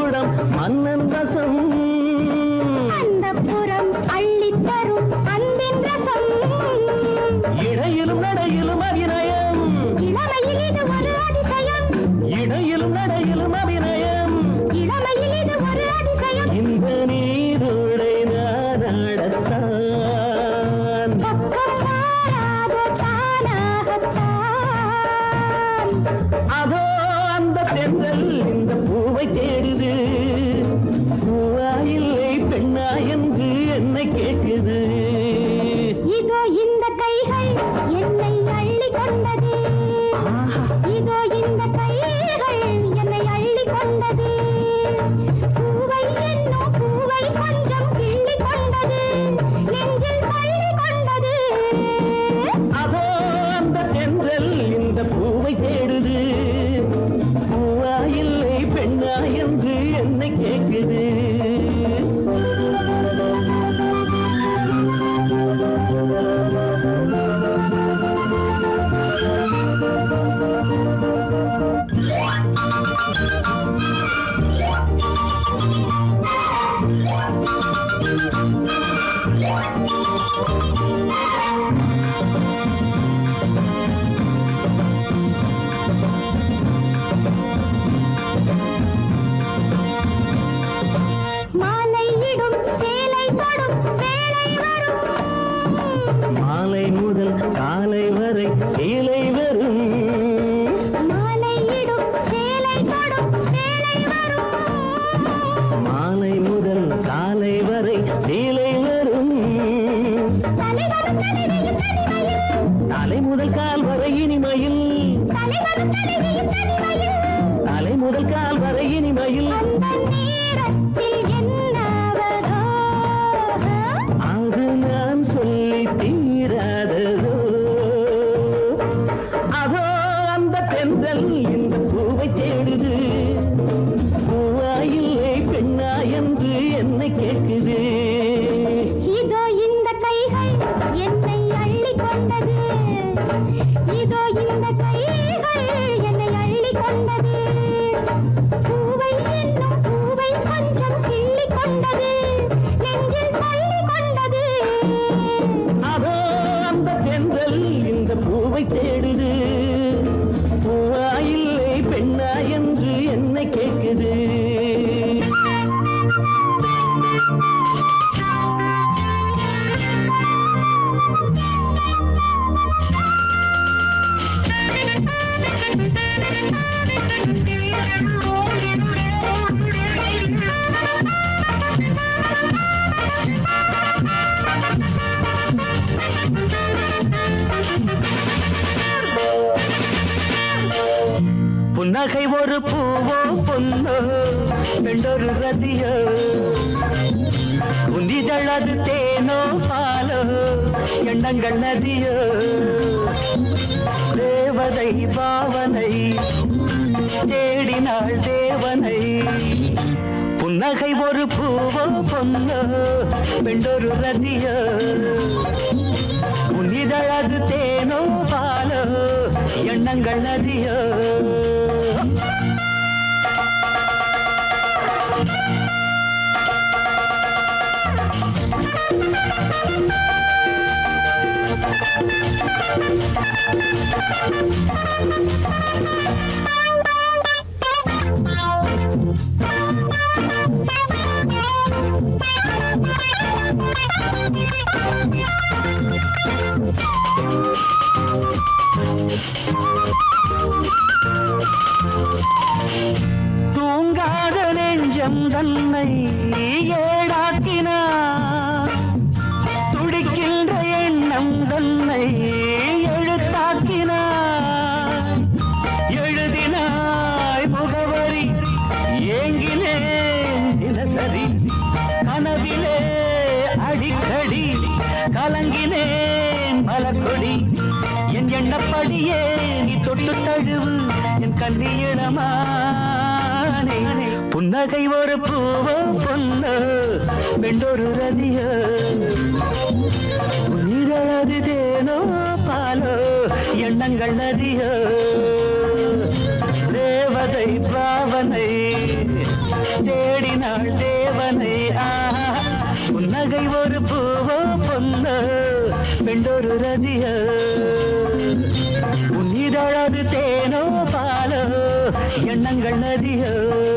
குடம் மன்னன் ரசம் அந்த புறம் அள்ளித் தரும் அன்பின் ரசம் இடையிலும் நடையிலும் அபிநயம் இளமையில் இது ஒரு அதிசயம் இடையிலும் நடையிலும் அபிநயம் இளமையில் இது ஒரு அதிசயம் இந்த நீரோடை நாடத்தான் பக்கம் மாறாத தானாகத்தான் அதோ அந்த தென்றல் இந்த பூவை தேடுது பூவா இல்லை பெண்ணா என்று என்னை கேட்குது இதோ இந்த கைகள் என்னை அள்ளி கொண்டது இதோ இந்த கைகள் என்னை அள்ளி கொண்டது பூவை என்னும் பூவை கொஞ்சம் கிள்ளி கொண்டது நெஞ்சில் தள்ளி கொண்டது அதோ அந்த தென்றல் இந்த பூவை தேடுது பூவா இல்லை பெண்ணா என்று என்னை கேட்குது மாலையிடும் சேலை தொடும் வேளை வரும் மாலை முதல் காலை வரை கீழே வரும் மாலையிடும் சேலை தொடும் வேளை வரும் மாலை முதல் காலை வரை கீழே வரும் தலைவரும் தலைவியும் தனிமையில் தலை முதல் கால் வரை இனிமையில் தலைவரும் தலைவியும் தனிமையில் தலை முதல் கால் வரை இனிமையில் அந்த நேரத்தில் என்னாவதோ அது நான் சொல்லி தீராததோ அதோ அந்த தென்றல் இந்த பூவை தேடுது பூவா இல்லை பெண்ணா என்று என்னை கேட்குது இதோ இந்த கைகள் என்னை அள்ளி கொண்டது இதோ இந்த கைகள் என்னை அள்ளி கொண்டது பூவை என்னும் பூவை கொஞ்சம் கிள்ளி கொண்டது நெஞ்சில் தள்ளி கொண்டது அதோ அந்த தென்றல் இந்த பூவை தேடுது பூவா இல்லை பெண்ணா என்று என்னை கேட்குது புன்னகை ஒரு பூவோ பொன்னோ பெண்டொரு ரதியோ உந்திதழது தேனோ பாலோ எண்ணங்கள் நதியோ தேவதை பாவனை தேடினாள் தேவனை புன்னகை ஒரு பூவோ பொன்னோ பெண்டொரு ரதியோ உன்னிதழது தேனோ பாலோ எண்ணங்கள் நதியோ தூங்காத நெஞ்சம் தன்னை ஏடாக்கினார் துடிக்கின்ற எண்ணம் தன்னை எழுத்தாக்கினார் எழுதினாய் முகவரி ஏங்கினேன் தினசரி கனவிலே அடிக்கடி கலங்கினேன் மலர்கொடி என் எண்ணப்படியே நீ தொட்டு தழுவு என் கண்ணியிடமானே புன்னகை ஒரு பூவோ பொண்ணு வெண்டொரு ரதியோ உயிரழது தேனோ பாலோ எண்ணங்கள் நதியோ தேவதை பாவனை தேடினாள் தேவனை ஆஹா புன்னகை ஒரு பூவோ பொன்னோ பெண்டொரு ரதியோ உன்னிதழது தேனோ பாலோ எண்ணங்கள் நதியோ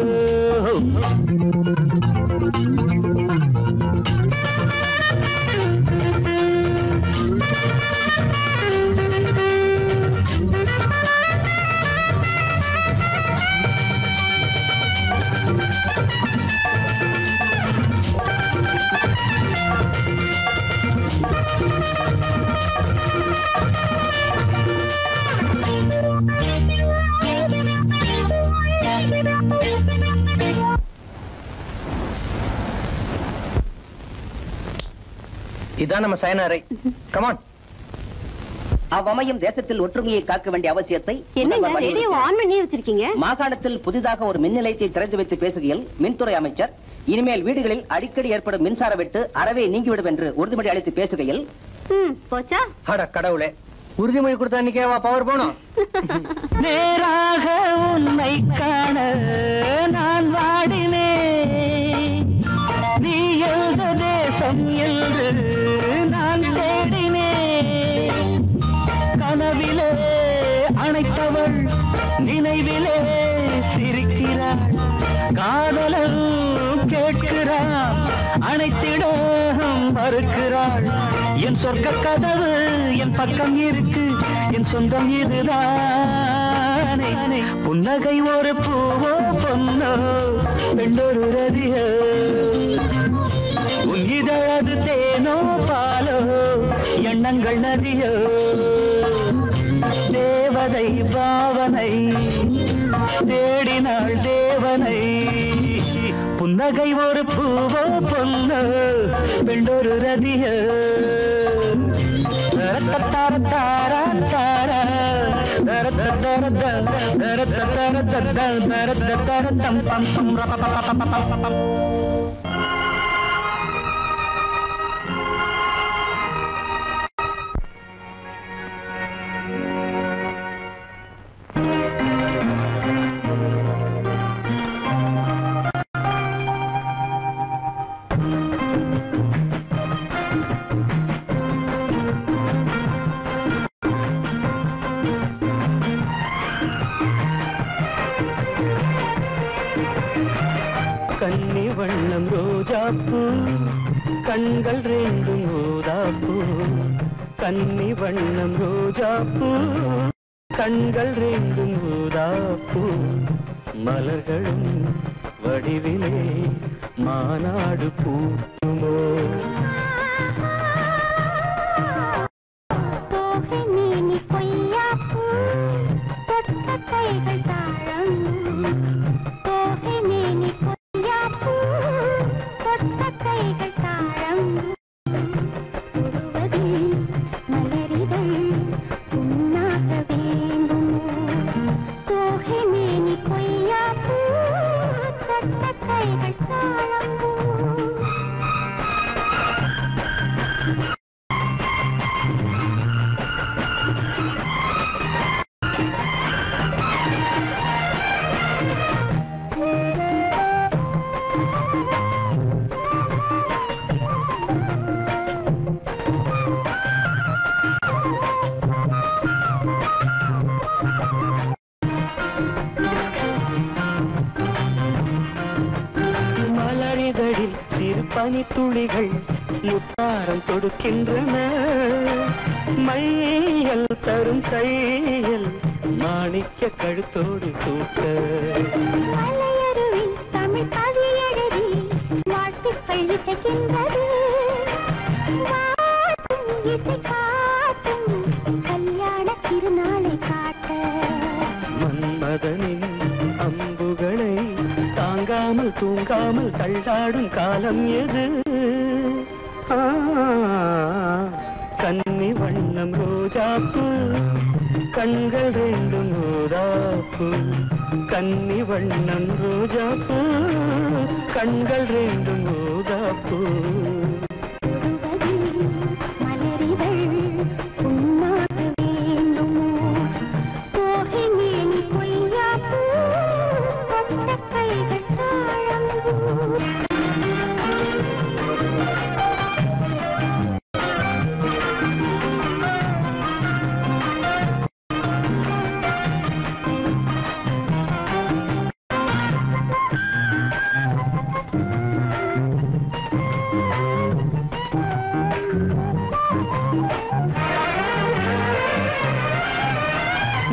இதான் நம்ம சயனாரை கமான் அவ்வமையும் தேசத்தில் ஒற்றுமையை காக்க வேண்டிய அவசியத்தை என்னங்க முதல்வர் ரேடியோ வலியுறுத்தினார். ஆன் பண்ணி வச்சிருக்கீங்க மாகாணத்தில் புதிதாக ஒரு மின் நிலையத்தை திறந்து வைத்து பேசுகையில் மின்துறை அமைச்சர் இனிமேல் வீடுகளில் அடிக்கடி ஏற்படும் மின்சார வெட்டு அறவே நீங்கிவிடும் என்று உறுதிமொழி அளித்து பேசுகையில் ம் போச்சா அட கடவுளே உறுதிமொழி கொடுத்தா இன்னைக்கேவா பவர் போனோம் நேராக உன்னை காண நான் வாடினேன் நீ எழுத தேசம் என்று நான் தேடினேன் கனவிலே அணைத்தவள் நினைவிலே சிரிக்கிறாள் காதலன் கேட்கிறான் அனைத்திடம் மறுக்கிறாள் என் சொர்க்க கதவு என் பக்கம் இருக்கு என் சொந்தம் இதுதானே புன்னகை ஒரு பூவோ பொன்னோ பெண்டொரு ரதியோ உன் இதழது தேனோ பாலோ எண்ணங்கள் நதியோ தேவதை பாவனை தேடினாள் தேவனை புன்னகை ஒரு பூவோ பொன்னோ பெண்டொரு ரதியோ தரத்தத்தார தாரா தாரா தரத்தத்தார தரத்தத்தார தரத்தத்தார தம் பம் பம் ரப ப ப ப ப ப பம் கன்னி வண்ணம் ரோஜாப்பூ கண்கள் ரெண்டும் ஊதாப்பூ கன்னி வண்ணம் ரோஜாப்பூ கண்கள் ரெண்டும் ஊதாப்பூ மலர்களும் வடிவிலே மாநாடு பூமோ தோகை மேனி கொய்யாப்பூ தொட்ட கைகள் தாழம் தோகை மேனி கொய்யாப்பூ தொட்ட கைகள் தாழம் தொடுவதில் மலரிதழ் உண்ணாக வேண்டும் தோகை மேனி கொய்யாப்பூ தொட்ட கைகள் தாழம் மலரிதழில் சிறு பனித்துளிகள் முத்தாரம் தொடுக்கின்றன மையல் தரும் கையல் மாணிக்க கழுத்தோடு சூட்ட மலையருவி தமிழ் கவியழகி வாழ்த்துக்கள் இசைக்கின்றது வாட்டும் இசை காட்டும் கல்யாண திருநாளை காட்ட மன்மதனின் அம்புகளை தாங்காமல் தூங்காமல் தள்ளாடும் காலம் எது ஆ, கன்னி வண்ணம் ரோஜாப்பு கண்கள் ரெண்டும் ரோதாப்பு கன்னி வண்ணம் ரோஜாப்பு கண்கள் ரெண்டும் ரோதாப்பு தொடுவதில் மலரிதழ் உண்ணாக வேண்டுமோ தோகை மேனி கொய்யாப்பூ தொட்ட கைகள் தாழம்பூ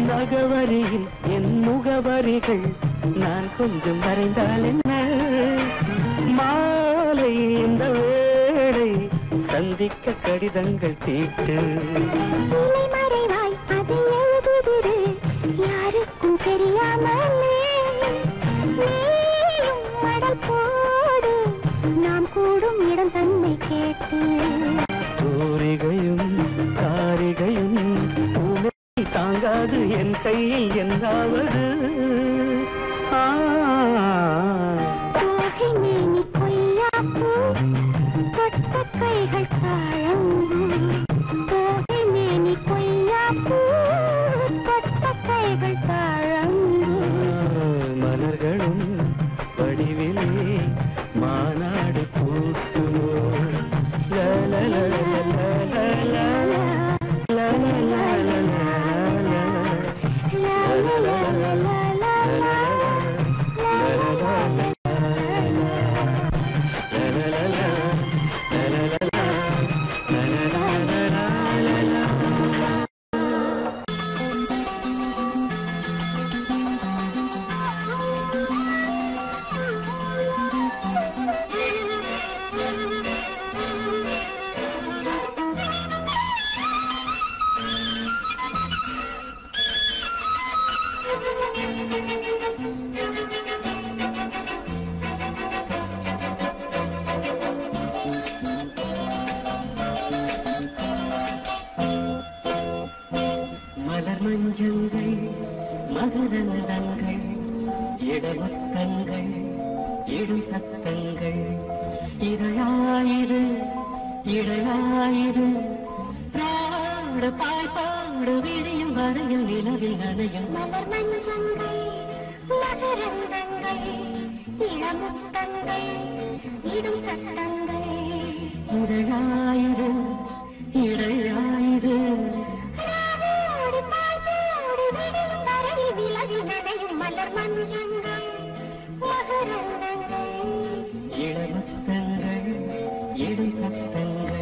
நகவரியில் என் முகவரிகள் நான் கொஞ்சம் வரைந்தால் என்ன மாலை இந்த வேளை சந்திக்க கடிதங்கள் தீட்டு இலை மறைவாய் அதை எழுதுதிரு யாருக்கும் தெரியாமலே நீயும் மடல் போடு நாம் கூடும் இடம் தன்னை கேட்டு தூரிகையும் காரிகையும் பூனை தாங்காது என் கையில் என்னாவது ஆ தோகை மேனி கொய்யாப்பூ தொட்ட கைகள் தாழம்பூ தோகை மேனி கொய்யாப்பூ தொட்ட கைகள் தாழம்பூ மலர்களும் வடிவிலே மாநாடு கூட்டுமோ லா, லா, லா, லா, லா, லா, லா. லா, லா, லா, லா, லா, லா. லா லா லா லா லா லா லா லா, லா, லா, லா, லா. லா, லா, லா, லா. லா, லா, லா, லா. லா, லா, லா, லா, லா, லா. மலர் மஞ்சங்கள் மகரந்தங்கள் இடமுத்தங்கள் இடும் சத்தங்கள் இதழாயிரு இடையாயிரு பாடு பாய் பாடு விரியும் வரையில் நிலவில் நனையும் மலர் மஞ்சங்கள் மகரந்தங்கள் இளமுத்தங்கள் இடும் சட்டங்கள் இதழாயிரு இடையாயிரு ராவோடு பாய்வோடு விடியும் வரையில் விலகில் நனையும் மலர் மஞ்சங்கள் மகரந்தங்கள் இளமுத்தங்கள் இடும் சத்தங்கள்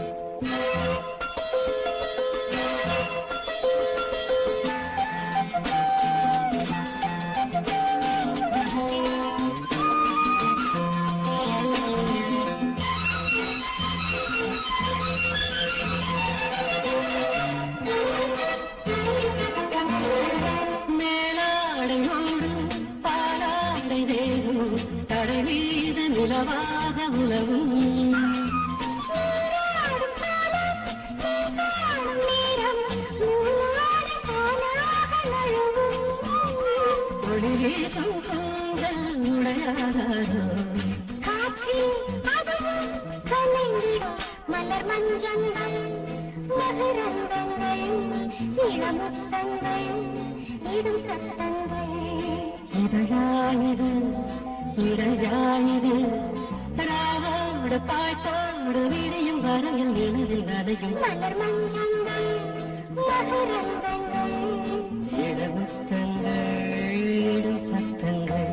மேலாடையோடு பாலாடை தேகம் தடை மீது நிலவாக உலவும் நீராடும் காலம் நீ காணும் நேரம் நூலாடு தானாக நழுவும் ஒளி வீசும் கூந்தல் உடையாதோ காற்றில் அதுவும் கலைந்திடும் மலர் மஞ்சங்கள் மகரந்தங்கள் இளமுத்தங்கள் இடும் சத்தங்கள் இதழாயிரு இடையாயிரு ராவோடு பாய்த்தோடு விரியும் வரையில் நிலவில் நனையும் மலர் மஞ்சங்கள் மகரந்தங்கள் இடமுத்தங்கள் இடும் சத்தங்கள்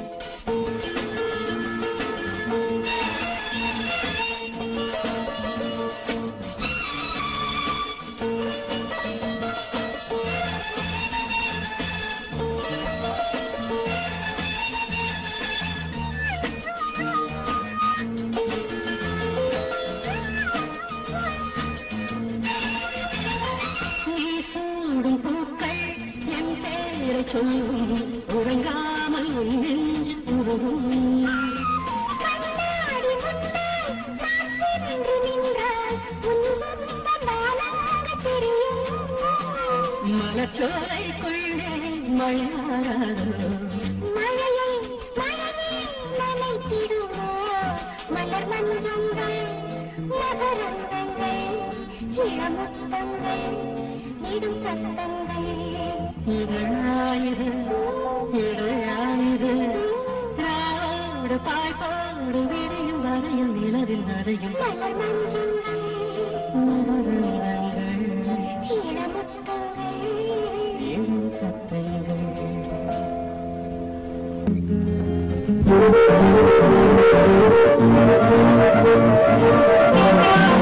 நீ சூடும் பூக்கள் என் பேரை சொல்லும் உறங்காமல் உன் நெஞ்சு உருகும் கண்ணாடி முன்னால் நான் சென்று நின்றால் உன் முத்தம் வானங்க தெரியும் மலச்சோலைக்குள்ளே மழையாராதோ மழையை மழையை நனைத்திடுமோ மலர் மஞ்சங்கள் மகரந்தங்கள் இளமுத்தங்கள் இடும் சத்தங்கள் இதழாயிரு இடையாயிரு ராவோடு பாய்ப்பாடு விரியும் வரையில் நிலவில் நரையும் மலர் மஞ்சங்கள் மலரங்கள் இளமுத்தங்கள் இடும் சத்தங்கள்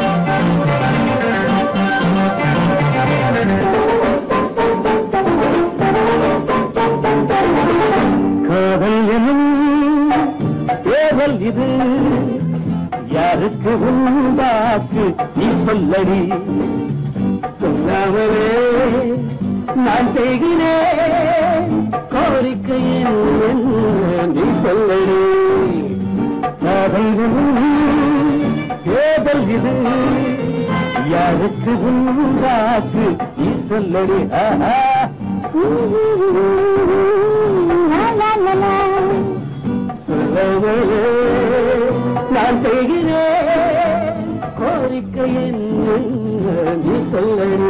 மலர் ஏதல் இது யாருக்கு உண்டாக்கு நீ சொல்லடி சொல்லாமலே நான் செய்கிறேன் கோரிக்கை என்ன நீ சொல்லடி ஏதல் இது யாருக்கு உண்டாக்கு நீ சொல்லடி ஆஹா சொல்லவே நான் செய்கிறேன் கோரிக்கை என்ன நீ சொல்லடி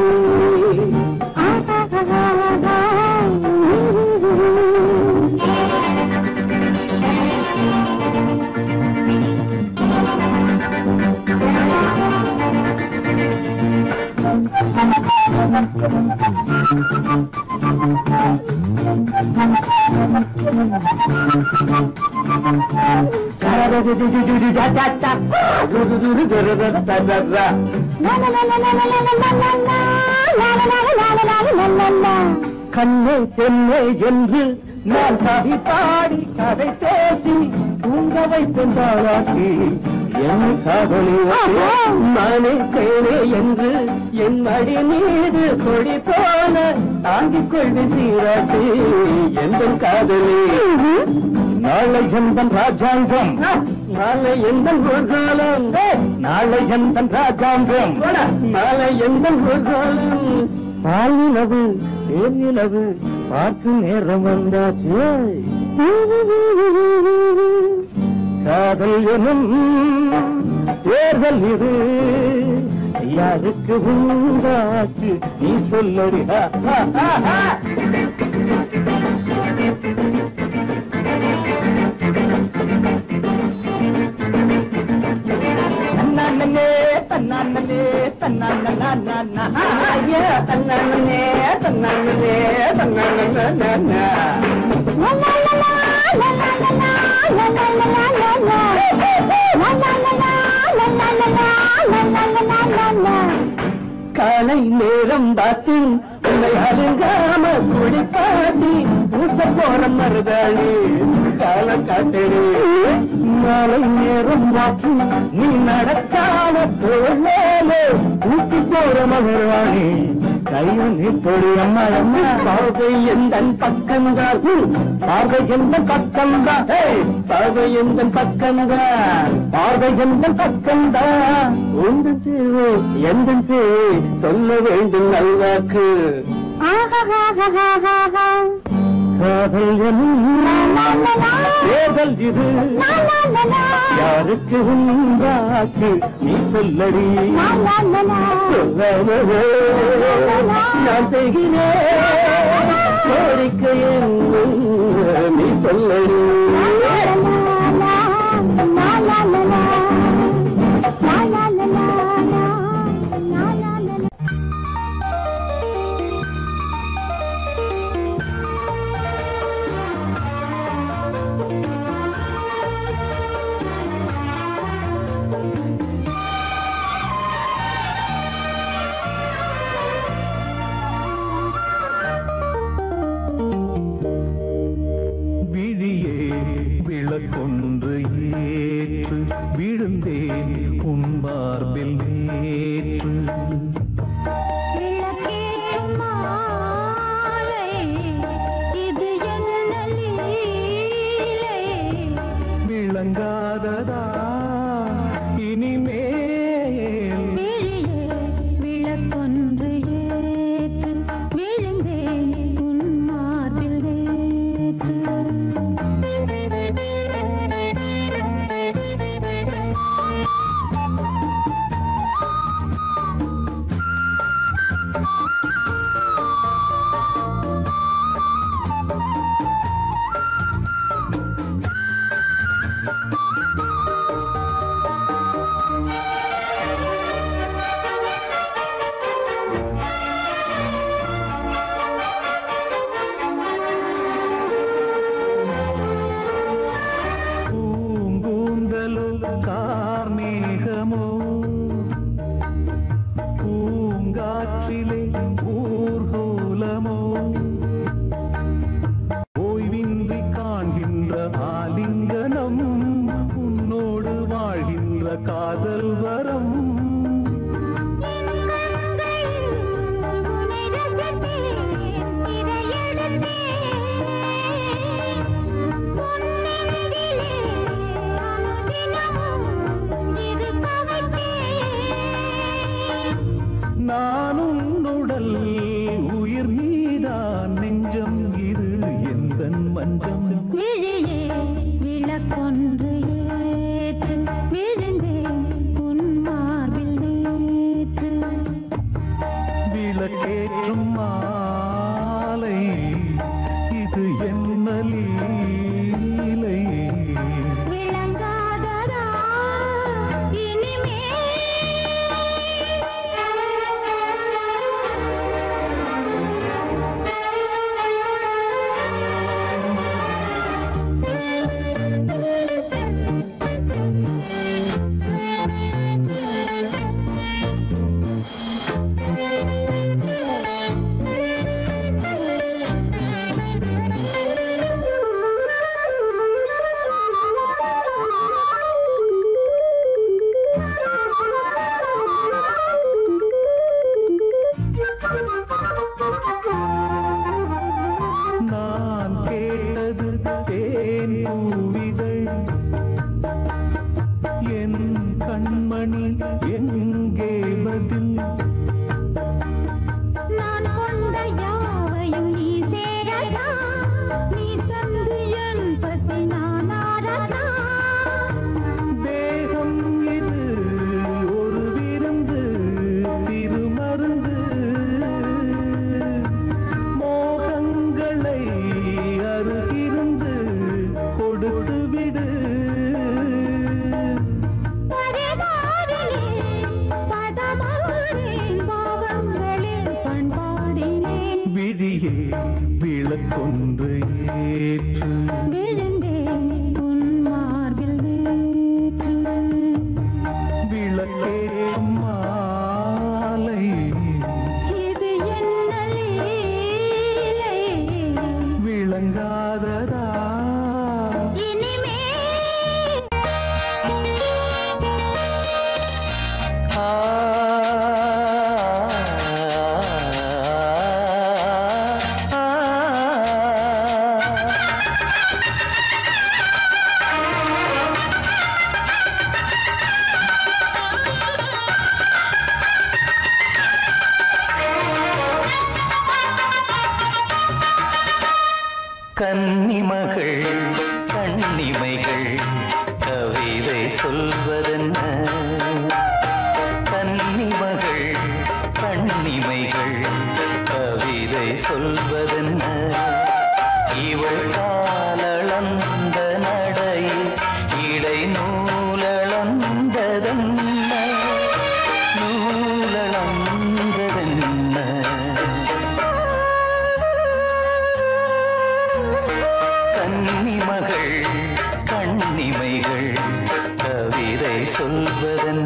கண்ணே தென்னை என்று நான் கவி பாடி கதை பேசி தூங்க வைத்தந்தாளாக்கி என் காதலி நானே தேனே என்று என் மடி மீது கொடி போல தாங்கிக் கொள்வி சீராட்டி எந்த காதலி நாளை எந்தன் ராஜாங்கம் நாளை எந்தன் ஊர்காலம் நாளை எந்தன் ராஜாங்கம் நாளை எந்தன் ஊர்காலம் பாலினவு தேனிலவு பார்க்கும் நேரம் வந்தாச்சு காதல் எனும் தேர்தல் இது யாருக்கு உண்டாச்சு நீ சொல்லடி ஹா, ஹா, ஹா, ஹா. தன்னானே தன்னானே தன்னானே ஐயா தன்னானே தன்னானே தன்னானே காலை நேரம் பார்த்து உன்னை அருங்காம குளிப்பாட்டி ஊட்ட போற மருதாளி கால காட்டடி மாலை நேரம் வாக்கி நீ நடக்காம போலே ஊட்டி போற மகராணி கையில் நீ தொழி அம்மா அம்மா பார்வை எந்த பக்கம்தான் பார்வை எந்த பக்கம்தான் பார்வை எந்த பக்கம்தான் பார்வை எந்த பக்கம்தான் உந்த தேவை எந்த தேவை சொல்ல வேண்டும் நல்வாக்கு காதல் எனும் தேர்தல் இது யாருக்கு உண்டாக்கு நீ சொல்லடி சொல்லாமலே நான் செய்கிறேன் கோரிக்கை என்ன நீ சொல்லடி பஞ்சம் விழியே விளக்கொன்று ஏற்று விழுந்தேன் உன் மார்பில் நேற்று விளக்கேற்றும் மாலை இது என்ன லீலை விளங்காததா நான் கேட்டது தேன் பூவிதழ் என் கண்மணி எங்கே பதில் நான் கொண்ட யாவையும் நீ சேரதா நீ தந்து என் பசி நான் ஆரதா தேகம் இது ஒரு விருந்து திருமருந்து மோகங்களை அருகிருந்து கொடுத்து விடு பரிவாரினேன் பதமானேன் பாவங்களில் பண்பாடினேன் விழியே விளக்கொன்று ஏற்று விழுந்தேன் உன் மார்பில் நேற்று விளக்கேற்றும் மாலை இது என்ன லீலை விளங்காததா இனிமே கன்னிமகள் கண்ணிமைகள் கவிதை சொல்வதென்ன கன்னிமகள் கண்ணிமைகள் கவிதை சொல்வதென்ன இவள் காலளந்த நடையில் இடை நூலளந்ததென்ன நூலளந்ததென்ன கன்னிமகள் கண்ணிமைகள் கவிதை சொல்வதென்ன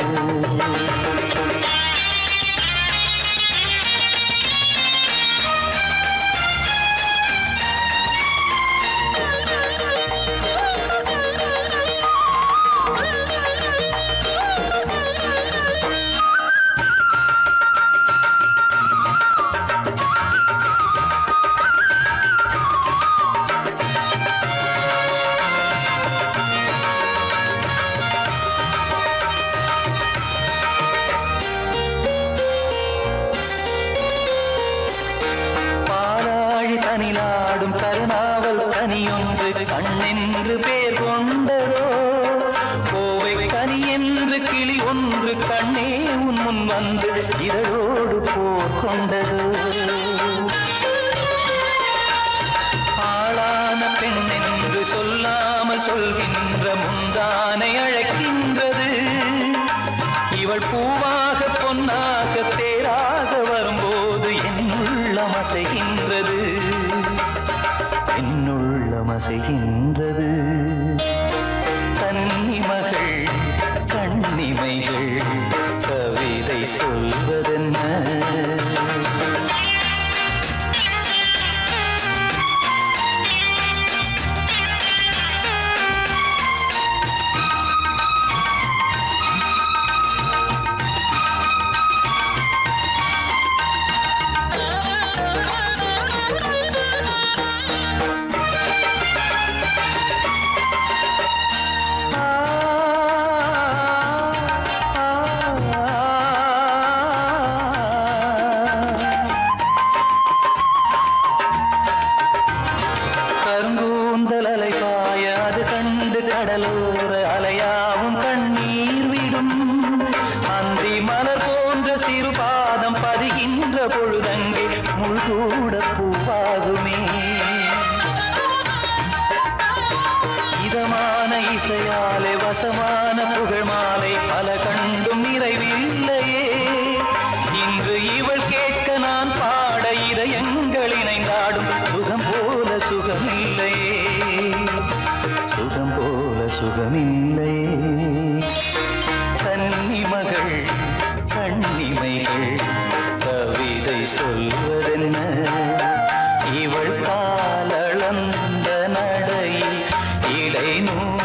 பாராழி தனிலாடும் கருணாவல் கனியொன்று கண்ணென்று பேர் கொண்டதோ கோவை கனி என்று கிளி ஒன்று கண்ணே உன் முன் வந்து இதழோடு போர் கொண்டதோ ஆளான பெண் என்று சொல்லாமல் சொல்கின்ற முந்தானை அழைக்கின்றது இவள் பூவாக பொன்னாக தேராக வரும்போது என்னுள்ளம் அசைகின்றது என்னுள்ளம் அசைகின்றது கன்னிமகள் கண்ணிமைகள் கவிதை சொல்வதென்ன ஆகுமே இதமான இசையாலே வசமான புகழ் மாலை பல கண்டும் நிறைவில்லையே இன்று இவள் கேட்க நான் பாட இதயங்கள் இணைந்தாடும் சுகம் போல சுகமில்லையே சுகம் போல சுகமில்லையே கன்னிமகள் கண்ணிமைகள் கவிதை சொல்வதென்ன இவள் காலளந்த நடையில் இடை நூல்